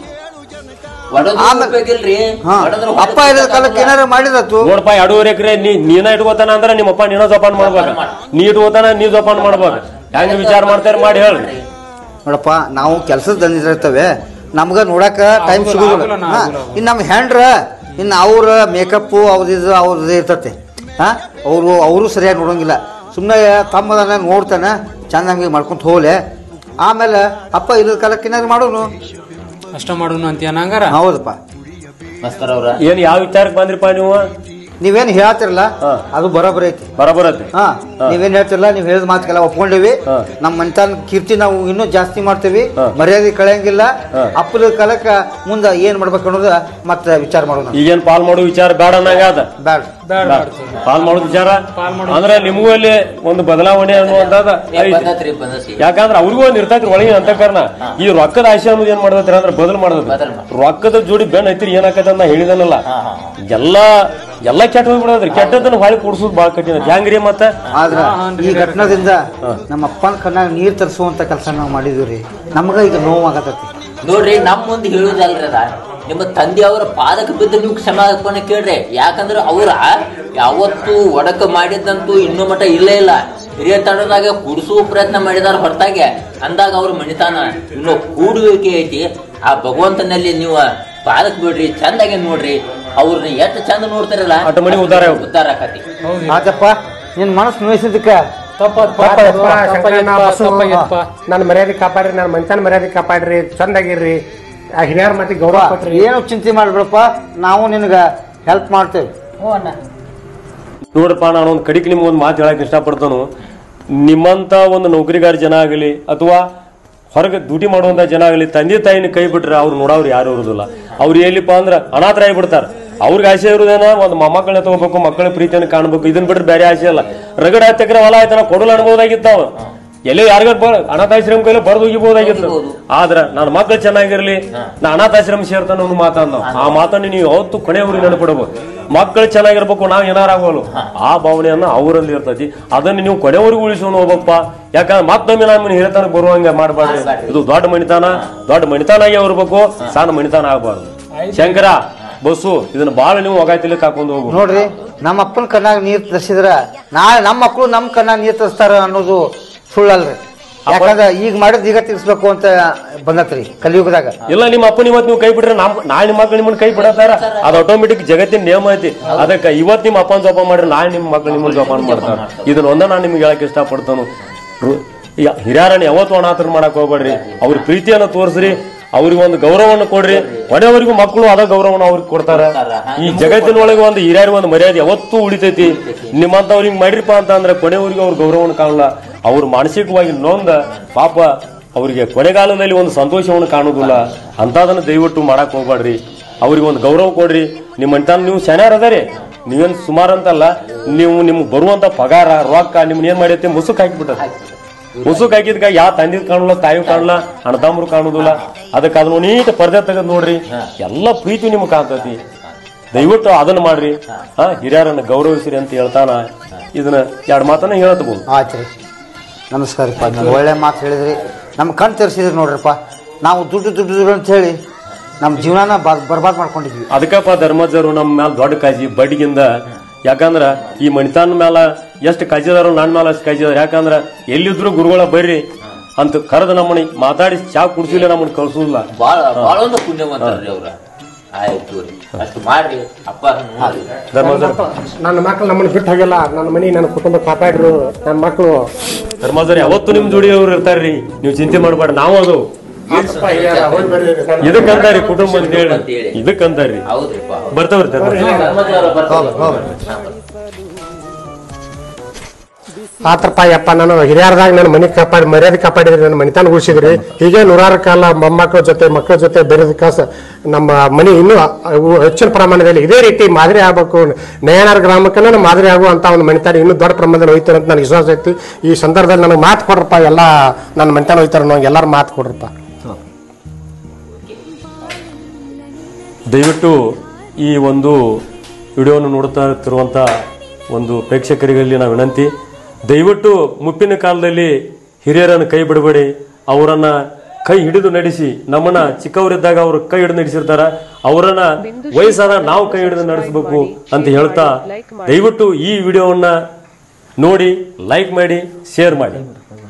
ಒಡದ್ರು ಆಮೇಲೆ- ಉಪಯೋಗ ಇಲ್ರಿ ಹಾ ಒಡದ್ರು ಅಪ್ಪ ಇರೋ ಕಾಲಕ್ಕೆ ಏನಾರ ಮಾಡಿರತ್ತು ನೋಡಪ್ಪ ಎರಡೂವರೆ ಎಕರೆ ನೀ ನೀನ ಇಟ್ಕೋತಾನ ಅಂದ್ರೆ ನಿಮ್ಮಪ್ಪ ನೀನ ಜೋಪಾನ ಮಾಡ್ಬೇಕ ನೀ ಇಟ್ಕೋತಾನ ನೀ ಜೋಪಾನ ಮಾಡ್ಬೇಕು ಹೆಂಗ್ ವಿಚಾರ ಮಾಡ್ತಾರೆ ಮಾಡಿ ಹೇಳ್ರಿ ನೋಡಪ್ಪ ನಾವು ಕೆಲಸದ ದಂದಿರ್ತವೆ ನಮ್ಗ ನೋಡಕ ಟೈಮ್ ಆಗುಲ್ಲ, ಸಿಗುದಿಲ್ಲ ಆಗುಲ್ಲ ನಾ, ಹಾ, ಆಗುಲ್ಲ, ಆಗುಲ್ಲ. ಇನ್ನು ನಮ್ಮ ಹ್ಯಾಂಡ್ರ ಇನ್ನು ಅವ್ರ ಮೇಕಪ್ಪು ಅವ್ರದ್ದು ಅವ್ರದ್ದು ಇರ್ತತೆ ಹಾ ಅವರು ಅವರು ಸರಿಯಾಗಿ ನೋಡಂಗಿಲ್ಲ ಸುಮ್ಮನೆ ತಮ್ಮದನ್ನ ನೋಡ್ತಾನೆ ಚೆನ್ನಾಗಿ ಮಾಡ್ಕೊಂತ ಹೋಗ್ಲೆ ಆಮೇಲೆ ಅಪ್ಪ ಇಲ್ಲದ ಕಾಲಕ್ಕೆ ಏನಾದ್ರು ಮಾಡೋನು ಅಷ್ಟ ಮಾಡೋನು ಅಂತೀಯ ಹಂಗಾರ ಹೌದಪ್ಪ ಮಸ್ಕರ್ ಅವ್ರ ಏನ್ ಯಾವ ವಿಚಾರಕ್ಕೆ ಬಂದ್ರಿಪ್ಪ ನೀವು ನೀವೇನು ಹೇಳ್ತಿರಲ್ಲ ಹಾ. ಅದು ಬರೋಬ್ಬರಿ ಐತಿ ಬರಬರತ್ತೆ ಹಾ ನೀವೇನ್ ಹೇಳ್ತಿರಲ್ಲ ನೀವ್ ಹೇಳಿದ ಮಾತುಗೆಲ್ಲ ಒಪ್ಕೊಂಡಿವಿ ಹಾ. ನಮ್ಮ ಮನ್ತಾನ ಕೀರ್ತಿ ನಾವು ಇನ್ನೂ ಜಾಸ್ತಿ ಮಾಡ್ತೀವಿ ಹಾ. ಮರ್ಯಾದೆ ಕಳೆಯಂಗಿಲ್ಲ ಹಾ. ಅಪ್ಪದ ಕಾಲಕ್ಕ ಮುಂದ ಏನ್ ಮಾಡ್ಬೇಕು ಅನ್ನೋದ ಮತ್ತೆ ವಿಚಾರ ಮಾಡೋಣ ಈಗೇನ್ ಪಾಲ್ ಮಾಡೋ ವಿಚಾರ ಬೇಡ ಅನ್ನಂಗ ಅದ ಬ್ಯಾಡ ಬೇಡ ಪಾಲ್ ಮಾಡೋದ್ ವಿಚಾರ ಅಂದ್ರೆ ನಿಮಗೂ ಅಲ್ಲಿ ಒಂದು ಬದಲಾವಣೆ ಅನ್ನುವಂಥದ್ದು ಐತಿ ಬಂದತ್ರಿ ಬಂದತಿ ಯಾಕಂದ್ರೆ ಅವ್ರಿಗೂ ಒಂದ್ ಇರ್ತೈತ್ರಿ ಒಳಗಿನ ಅಂತಕರಣ ಈ ರೊಕ್ಕದ ಆಶೆ ಅನ್ನೋದು ಏನ್ ಮಾಡದತ್ರಿ ಅಂದ್ರೆ ಬದಲು ಬದಲು ಮಾಡದ ಮಾಡ್- ರೊಕ್ಕದ ಜೋಡಿ ಬೆನ್ ಐತ್ರಿ ಏನಾಕೈತೆ ಅಂತ ನಾ ಹೇಳಿದನಲ್ಲ ಹಾ ಹಾ ಎಲ್ಲಾ ಎಲ್ಲಾ ಕೆಟ್ಟ ಹೋಗ್ಬಿಡದ್ರಿ ಕೆಟ್ಟದನ್ನ ಹೊಳಿ ಕೂಡ್ಸೋದು ಬಾಳ ಕಠಿಣ ಹೆಂಗ್ರಿ ಮತ್ತ ಆದ್ರ ಈ ಘಟನದಿಂದ ನಮ್ಮ ಅಪ್ಪನ ಕಣ್ಣಾಗ ನೀರ್ ತರಿಸುವಂತ ಕೆಲಸ ನಾವು ಮಾಡಿದ್ವಿ ರೀ ನಮಗ ಈಗ ನೋವಾಗತೈತಿ ನೋಡ್ರಿ ನಮ್ ಮುಂದೆ ಹೇಳುದಲ್ರಿ ಅದ ನಿಮ್ಮ ತಂದೆ ಅವರ ಪಾದಕ್ಕೆ ಬಿದ್ದು ನೀವು ಕ್ಷಮಾಪಣೆ ಕೇಳ್ರಿ ಯಾಕಂದ್ರೆ ಅವ್ರ ಯಾವತ್ತು ಒಡಕ ಮಾಡಿದ್ದಂತೂ ಇನ್ನೂ ಮಟ ಇಲ್ಲೇ ಇಲ್ಲ ಹಿರಿಯ ತಂಡದಾಗ ಕುಡಿಸುವ ಪ್ರಯತ್ನ ಮಾಡಿದಾರ ಹೊರತಾಗೆ ಅಂದಾಗ ಅವ್ರ ಮಣಿತಾನ ಇನ್ನು ಕೂಡುವಿಕೆ ಐತಿ ಆ ಭಗವಂತನಲ್ಲಿ ನೀವು ಪಾದಕ್ ಬಿಡ್ರಿ ಚಂದಾಗೆ ನೋಡ್ರಿ ಅವ್ರನ್ನ ಎಷ್ಟು ಚಂದ ನೋಡ್ತಾರಲ್ಲ ಅಟ್ ಮನಿ ಉದ್ಧಾರ ಆಗ್ಬೇಕು. ಉದ್ಧಾರ ಆಕತಿ ಆತಪ್ಪ ನಿನ್ ಮನಸ್ಸು ನೋಯಿಸಿದ್ದಕ್ಕ ತಪ್ಪಪ್ಪ, ಶಂಕರಣ್ಣ, ಬಸ್ಸು. ತಪ್ಪಾಗಿತ್ತಪ್ಪ ನನ್ನ ಮರ್ಯಾದೆ ಕಾಪಾಡ್ರಿ ನನ್ನ ಮನುಷ್ಯನ ಮರ್ಯಾದೆ ಕಾಪಾಡ್ರಿ ಚಂದಾಗಿರ್ರಿ ಆ ಹಿರಿಯರ ಮಾತಿಗೆ ಗೌರವ ಕೊಟ್ರಿ ಏನು ಚಿಂತೆ ಮಾಡ್ಬಿಡಪ್ಪ ನಾವು ನಿನಗ ಹೆಲ್ಪ್ ಮಾಡ್ತೇವೆ ನೋಡಪ್ಪ ನಾನು ಒಂದು ಕಡಿಕೆ ನಿಮ್ಗೆ ಒಂದು ಮಾತು ಹೇಳಕ್ ಇಷ್ಟಪಡ್ತಾನು ನಿಮ್ಮಂತ ಒಂದು ನೌಕರಿಗಾರ ಜನ ಆಗಲಿ ಅಥವಾ ಹೊರಗೆ ಡ್ಯೂಟಿ ಮಾಡುವಂತ ಜನ ಆಗಲಿ ತಂದೆ ತಾಯಿನ ಕೈ ಬಿಟ್ರೆ ಅವ್ರು ನೋಡೋರು ಯಾರು ಇರೋದಿಲ್ಲ ಅವ್ರು ಎಲ್ಲಿಪ್ಪ ಅಂದ್ರೆ ಅನಾಥರಾಗಿ ಬಿಡ್ತಾರೆ ಅವ್ರಿಗೆ ಆಸೆ ಇರೋದೇನ ಒಂದು ಮೊಮ್ಮಕ್ಕಳನ್ನ ತಗೋಬೇಕು ಮಕ್ಕಳ ಪ್ರೀತಿಯನ್ನು ಕಾಣಬೇಕು ಇದನ್ನ ಬಿಟ್ರೆ ಬೇರೆ ಆಸೆ ಇಲ್ಲ ರಗಡ ಹತ್ತಕ್ರೆ ಹೊಲ ಆಯ್ತಾನ ಕೊಡಲು ಅನ್ಬೋದಾಗಿತ್ತಾವ ಎಲ್ಲೋ ಯಾರಿಗಾರ ಬ ಅನಾಥಾಶ್ರಮ ಕೈಲಿ ಬರೆದು ಹೋಗಿಬೋದಾಗಿತ್ತು ಆದ್ರ ನನ್ನ ಮಕ್ಕಳು ಚೆನ್ನಾಗಿರ್ಲಿ ನಾ ಅನಾಥಾಶ್ರಮ ಸೇರ್ತಾನ ಒಂದು ಮಾತಂದ ಆ ಮಾತನ್ನ ನೀವು ಯಾವತ್ತು ಕೊನೆಯವ್ರಿಗೆ ನೆನಪಿಡಬಹುದು ಮಕ್ಕಳು ಚೆನ್ನಾಗಿರ್ಬೇಕು ನಾವ್ ಏನಾರ ಆಗೋಲು ಆ ಭಾವನೆಯನ್ನ ಅವರಲ್ಲಿ ಇರ್ತೈತಿ ಅದನ್ನ ನೀವು ಕೊನೆವರೆಗೂ ಉಳಿಸ್ಕೊಂಡು ಹೋಗ್ಬೇಕಪ್ಪ ಯಾಕಂದ್ರೆ ಮತ್ತೊಮ್ಮೆ ನಾನು ಹೇಳ್ತಾನ ಬರುವಂಗ ಮಾಡಬಾರ್ದು ಇದು ದೊಡ್ಡ ಮಣಿತಾನ ದೊಡ್ಡ ಮಣಿತಾನಾಗೆ ಇರ್ಬೇಕು ಸಣ್ಣ ಮಣಿತಾನ ಆಗಬಾರ್ದು ಶಂಕರ ಬಸ್ಸು ಇದನ್ನ ಬಾಳ ನೀವು ಒಗಾಯ್ತಿಲಿ ಹಾಕೊಂಡು ಹೋಗು ನೋಡ್ರಿ ನಮ್ಮ ಅಪ್ಪನ ಕಣ್ಣಾಗ ನೀರ್ ತರಿಸಿದ್ರ ನಾಳೆ ನಮ್ಮ ಮಕ್ಕಳು ನಮ್ಮ ಕಣ್ಣಾಗ ನೀರ್ ತರಿಸ್ತಾರ ಅನ್ನೋದು ಸುಳ್ಳಲ್ರಿ ಯಾಕಂದ್ರೆ ಈಗ ಮಾಡಿದ್ ಈಗ ತಿರ್ಸ್ಬೇಕು ಅಂತ ಬಂದತ್ರಿ ಕಲಿಯುಗದಾಗ ಇಲ್ಲ ನಿಮ್ಮ ಅಪ್ಪನ ಇವತ್ತು ನೀವು ಕೈ ಬಿಟ್ರೆ ನಮ್ ನಾಳೆ ನಿಮ್ಮ ಮಕ್ಳು ನಿಮ್ಮನ್ನ ಕೈ ಬಿಡತಾರ ಅದು ಆಟೋಮೆಟಿಕ್ ಜಗತ್ತಿನ ನಿಯಮ ಐತಿ ಅದಕ್ಕೆ ಇವತ್ತು ನಿಮ್ಮ ಅಪ್ಪನ ಜೋಪಾನ ಮಾಡ್ರಿ ನಾಳೆ ನಿಮ್ಮ ಮಕ್ಳು ನಿಮ್ಮನ್ನ ಜೋಪಾನ ಮಾಡ್ತಾರ ಇದನ್ನ ಒಂದ ನಾನು ನಿಮ್ಗೆ ಹೇಳಕ್ ಇಷ್ಟಪಡ್ತಾನು ರು- ಈಗ ಹಿರಿಯರನ್ನ ಯಾವತ್ತು ಅನಾಥರ ಮಾಡಕ್ ಹೋಗ್ಬೇಡ್ರಿ ಅವ್ರ ಪ್ರೀತಿಯನ್ನ ತೋರಿಸ್ರಿ ಅವ್ರಿಗೆ ಒಂದು ಗೌರವವನ್ನು ಕೊಡ್ರಿ ಕೊನೆಯವರೆಗೂ ಮಕ್ಕಳು ಅದ ಗೌರವನ ಅವ್ರಿಗೆ ಕೊಡ್ತಾರ ಈ ಜಗತ್ತಿನೊಳಗೆ ಒಂದು ಹಿರಿಯರಿಗೆ ಒಂದು ಮರ್ಯಾದೆ ಯಾವತ್ತೂ ಉಳಿತೈತಿ ನಿಮ್ಮಂತವ್ರು ಹಿಂಗ್ ಮಾಡಿರಿಪ್ಪ ಅಂತ ಅಂದ್ರೆ ಕೊನೆಯವರೆಗೂ ಅವ್ರ ಗೌರವವನ್ನು ಕಾಣಲ್ಲ ಅವ್ರು ಮಾನಸಿಕವಾಗಿ ನೊಂದ ಪಾಪ ಅವರಿಗೆ ಕೊನೆಗಾಲದಲ್ಲಿ ಒಂದು ಸಂತೋಷವನ್ನು ಕಾಣುವುದಿಲ್ಲ ಅಂತದನ್ನ ದಯವಿಟ್ಟು ಮಾಡಕ್ ಹೋಗ್ಬೇಡ್ರಿ ಅವ್ರಿಗೆ ಒಂದು ಗೌರವ ಕೊಡ್ರಿ ನಿಮ್ಮ ಅಂತಾನ ನೀವು ಸೆನ್ಯಾರ ಅದರಿ ನೀವೇನ್ ಸುಮಾರು ಅಂತಲ್ಲ ನೀವು ನಿಮ್ಗೆ ಬರುವಂತ ಪಗಾರ ರೊಕ್ಕ ನಿಮ್ನ ಏನ್ ಮಾಡೈತಿ ಮುಸುಕ್ ಹಾಕಿಬಿಟ್ಟದ ಮುಸುಕ್ ಹಾಕಿದ್ಕ ಯಾವ ತಂದಿದ್ ಕಾಣಲ್ಲ ತಾಯಿ ಕಾಣಲ್ಲ ಅಣ್ಣತಮ್ಮರು ಕಾಣುದಿಲ್ಲ ಅದಕ್ಕೆ ಅದನ್ನ ನೀಟ್ ಪರ್ದೆ ತೆಗೆದ್ ನೋಡ್ರಿ ಎಲ್ಲ ಪ್ರೀತಿ ನಿಮ್ಗೆ ಕಾಣ್ತೈತಿ ದಯವಿಟ್ಟು ಅದನ್ನ ಮಾಡ್ರಿ ಹಾ ಹಿರಿಯರನ್ನ ಗೌರವಿಸಿರಿ ಅಂತ ಹೇಳ್ತಾನ ಇದನ್ನ ಎರಡು ಮಾತನ್ನ ಹೇಳ್ತಬಹುದು ಆಯ್ತು ರೀ ನಮಸ್ಕಾರಪ್ಪ ನೀವು ಒಳ್ಳೆ ಮಾತು ಹೇಳಿದ್ರಿ ನಮ್ಮ ಕಣ್ ತೆರೆಸಿದ್ರಿ ನೋಡ್ರಪ್ಪ ನಾವು ದುಡ್ಡು ದುಡ್ಡು ದುಡ್ಡು ಅಂತ ಹೇಳಿ ನಮ್ಮ ಜೀವನನ ಬರ್ಬಾದ್ ಮಾಡ್ಕೊಂಡಿದ್ವಿ ಅದಕ್ಕಪ್ಪ ಧರ್ಮಜರು ನಮ್ಮ ಮ್ಯಾಲ ದೊಡ್ಡ ಕಾಳಜಿ ಬಡ್ಗಿಂದ ಯಾಕಂದ್ರ ಈ ಮಣಿತಾನ ಮ್ಯಾಲ ಎಷ್ಟು ಕಾಳಜಿ ಅದಾರೋ ನನ್ನ ಮ್ಯಾಲ ಅಷ್ಟು ಕಾಳಜಿ ಅದಾರ ಯಾಕಂದ್ರ ಎಲ್ಲಿದ್ರು ಗುರುಗಳ ಬರ್ರಿ ಅಂತ ಕರೆದು ನಮ್ಮನ್ನ ಮಾತಾಡಿ ಚಾ ಕುಡ್ಸಿಲ್ಲ ನಮ್ಮನ್ನ ಕಳ್ಸುದಿಲ್ಲ ಬಾಳ ಬಾಳ ಒಂದು ಪುಣ್ಯವಂತರ್ರಿ ಅವ್ರ ಆಯ್ತು ರೀ ಅಷ್ಟು ಮಾಡ್ರಿ ಅಪ್ಪ ನೋಡ್ರಿ ಧರ್ಮಜರು ನನ್ನ ಮಕ್ಳು ನಮ್ಮನ್ನ ಬಿಟ್ಟು ಹೋಗಿಲ್ಲ ನನ್ನ ಮನಿ ನನ್ನ ಕುಟುಂಬ ಕಾಪಾಡ್ರು ನನ್ನ ಮಕ್ಕಳು ಧರ್ಮಜರು ಯಾವತ್ತು ನಿಮ್ ಜೋಡಿ ಅವ್ರು ಇರ್ತಾರ್ರಿ ನೀವು ಚಿಂತೆ ಮಾಡಬೇಡ ನಾವು ಅದು ಇದಕ್ಕಂತಾರಿ ಕುಟುಂಬ ಅಂತ ಹೇಳಿ ಇದಕ್ಕಂತಾರಿ ಹೌದ್ರಿಪ್ಪ ಹೌದು. ಬರ್ತಾವ್ರಿ ಧರ್ಮಜರು ಧರ್ಮಜರು ಬರ್ತಾರೆ. ಆತ್ರಪ್ಪ ಯಪ್ಪ ನಾನು ಹಿರಿಯರದಾಗ ನನ್ನ ಮನೆ ಕಾಪಾಡಿ ಮರ್ಯಾದೆ ಕಾಪಾಡಿದ್ರಿ ನನ್ನ ಮನಿತಾನ ಉಳಿಸಿದ್ರಿ ಹೀಗೆ ನೂರಾರು ಕಾಲ ಮೊಮ್ಮಕ್ಕಳ ಜೊತೆ ಮಕ್ಕಳ ಜೊತೆ ಬೆರೆದ ಕಾಸ ನಮ್ಮ ಮನೆ ಇನ್ನೂ ಅವು ಹೆಚ್ಚಿನ ಪ್ರಮಾಣದಲ್ಲಿ ಇದೇ ರೀತಿ ಮಾದರಿ ಆಗ್ಬೇಕು ನಯನಾರ್ ಗ್ರಾಮಕ್ಕೆ ನಾನು ಮಾದರಿ ಆಗುವಂತ ಒಂದು ಮನಿತಾನ ಇನ್ನೂ ದೊಡ್ಡ ಪ್ರಮಾಣದಲ್ಲಿ ಹೋಯ್ತಾರೆ ಅಂತ ನನಗೆ ವಿಶ್ವಾಸ ಐತಿ ಈ ಸಂದರ್ಭದಲ್ಲಿ ನನಗೆ ಮಾತು ಕೊಡ್ರಪ್ಪ ಎಲ್ಲ ನನ್ನ ಮನಿತಾನ ಹೋಯ್ತಾರೆ ನಂಗೆ ಎಲ್ಲರೂ ಮಾತು ಕೊಡ್ರಪ್ಪ ದಯವಿಟ್ಟು ಈ ಒಂದು ವಿಡಿಯೋವನ್ನು ನೋಡ್ತಾ ಇರುವಂಥ ಒಂದು ಪ್ರೇಕ್ಷಕರಿಗಲ್ಲಿ ನಾವು ವಿನಂತಿ ದಯವಿಟ್ಟು ಮುಪ್ಪಿನ ಕಾಲದಲ್ಲಿ ಹಿರಿಯರನ್ನು ಕೈ ಬಿಡಬೇಡಿ ಅವರನ್ನ ಕೈ ಹಿಡಿದು ನಡೆಸಿ ನಮ್ಮನ್ನ ಚಿಕ್ಕವರಿದ್ದಾಗ ಅವರು ಕೈ ಹಿಡಿದು ನಡೆಸಿರ್ತಾರ ಅವರನ್ನ ವಯಸ್ಸಾದ ನಾವು ಕೈ ಹಿಡಿದು ನಡೆಸಬೇಕು ಅಂತ ಹೇಳ್ತಾ ದಯವಿಟ್ಟು ಈ ವಿಡಿಯೋವನ್ನ ನೋಡಿ ಲೈಕ್ ಮಾಡಿ ಶೇರ್ ಮಾಡಿ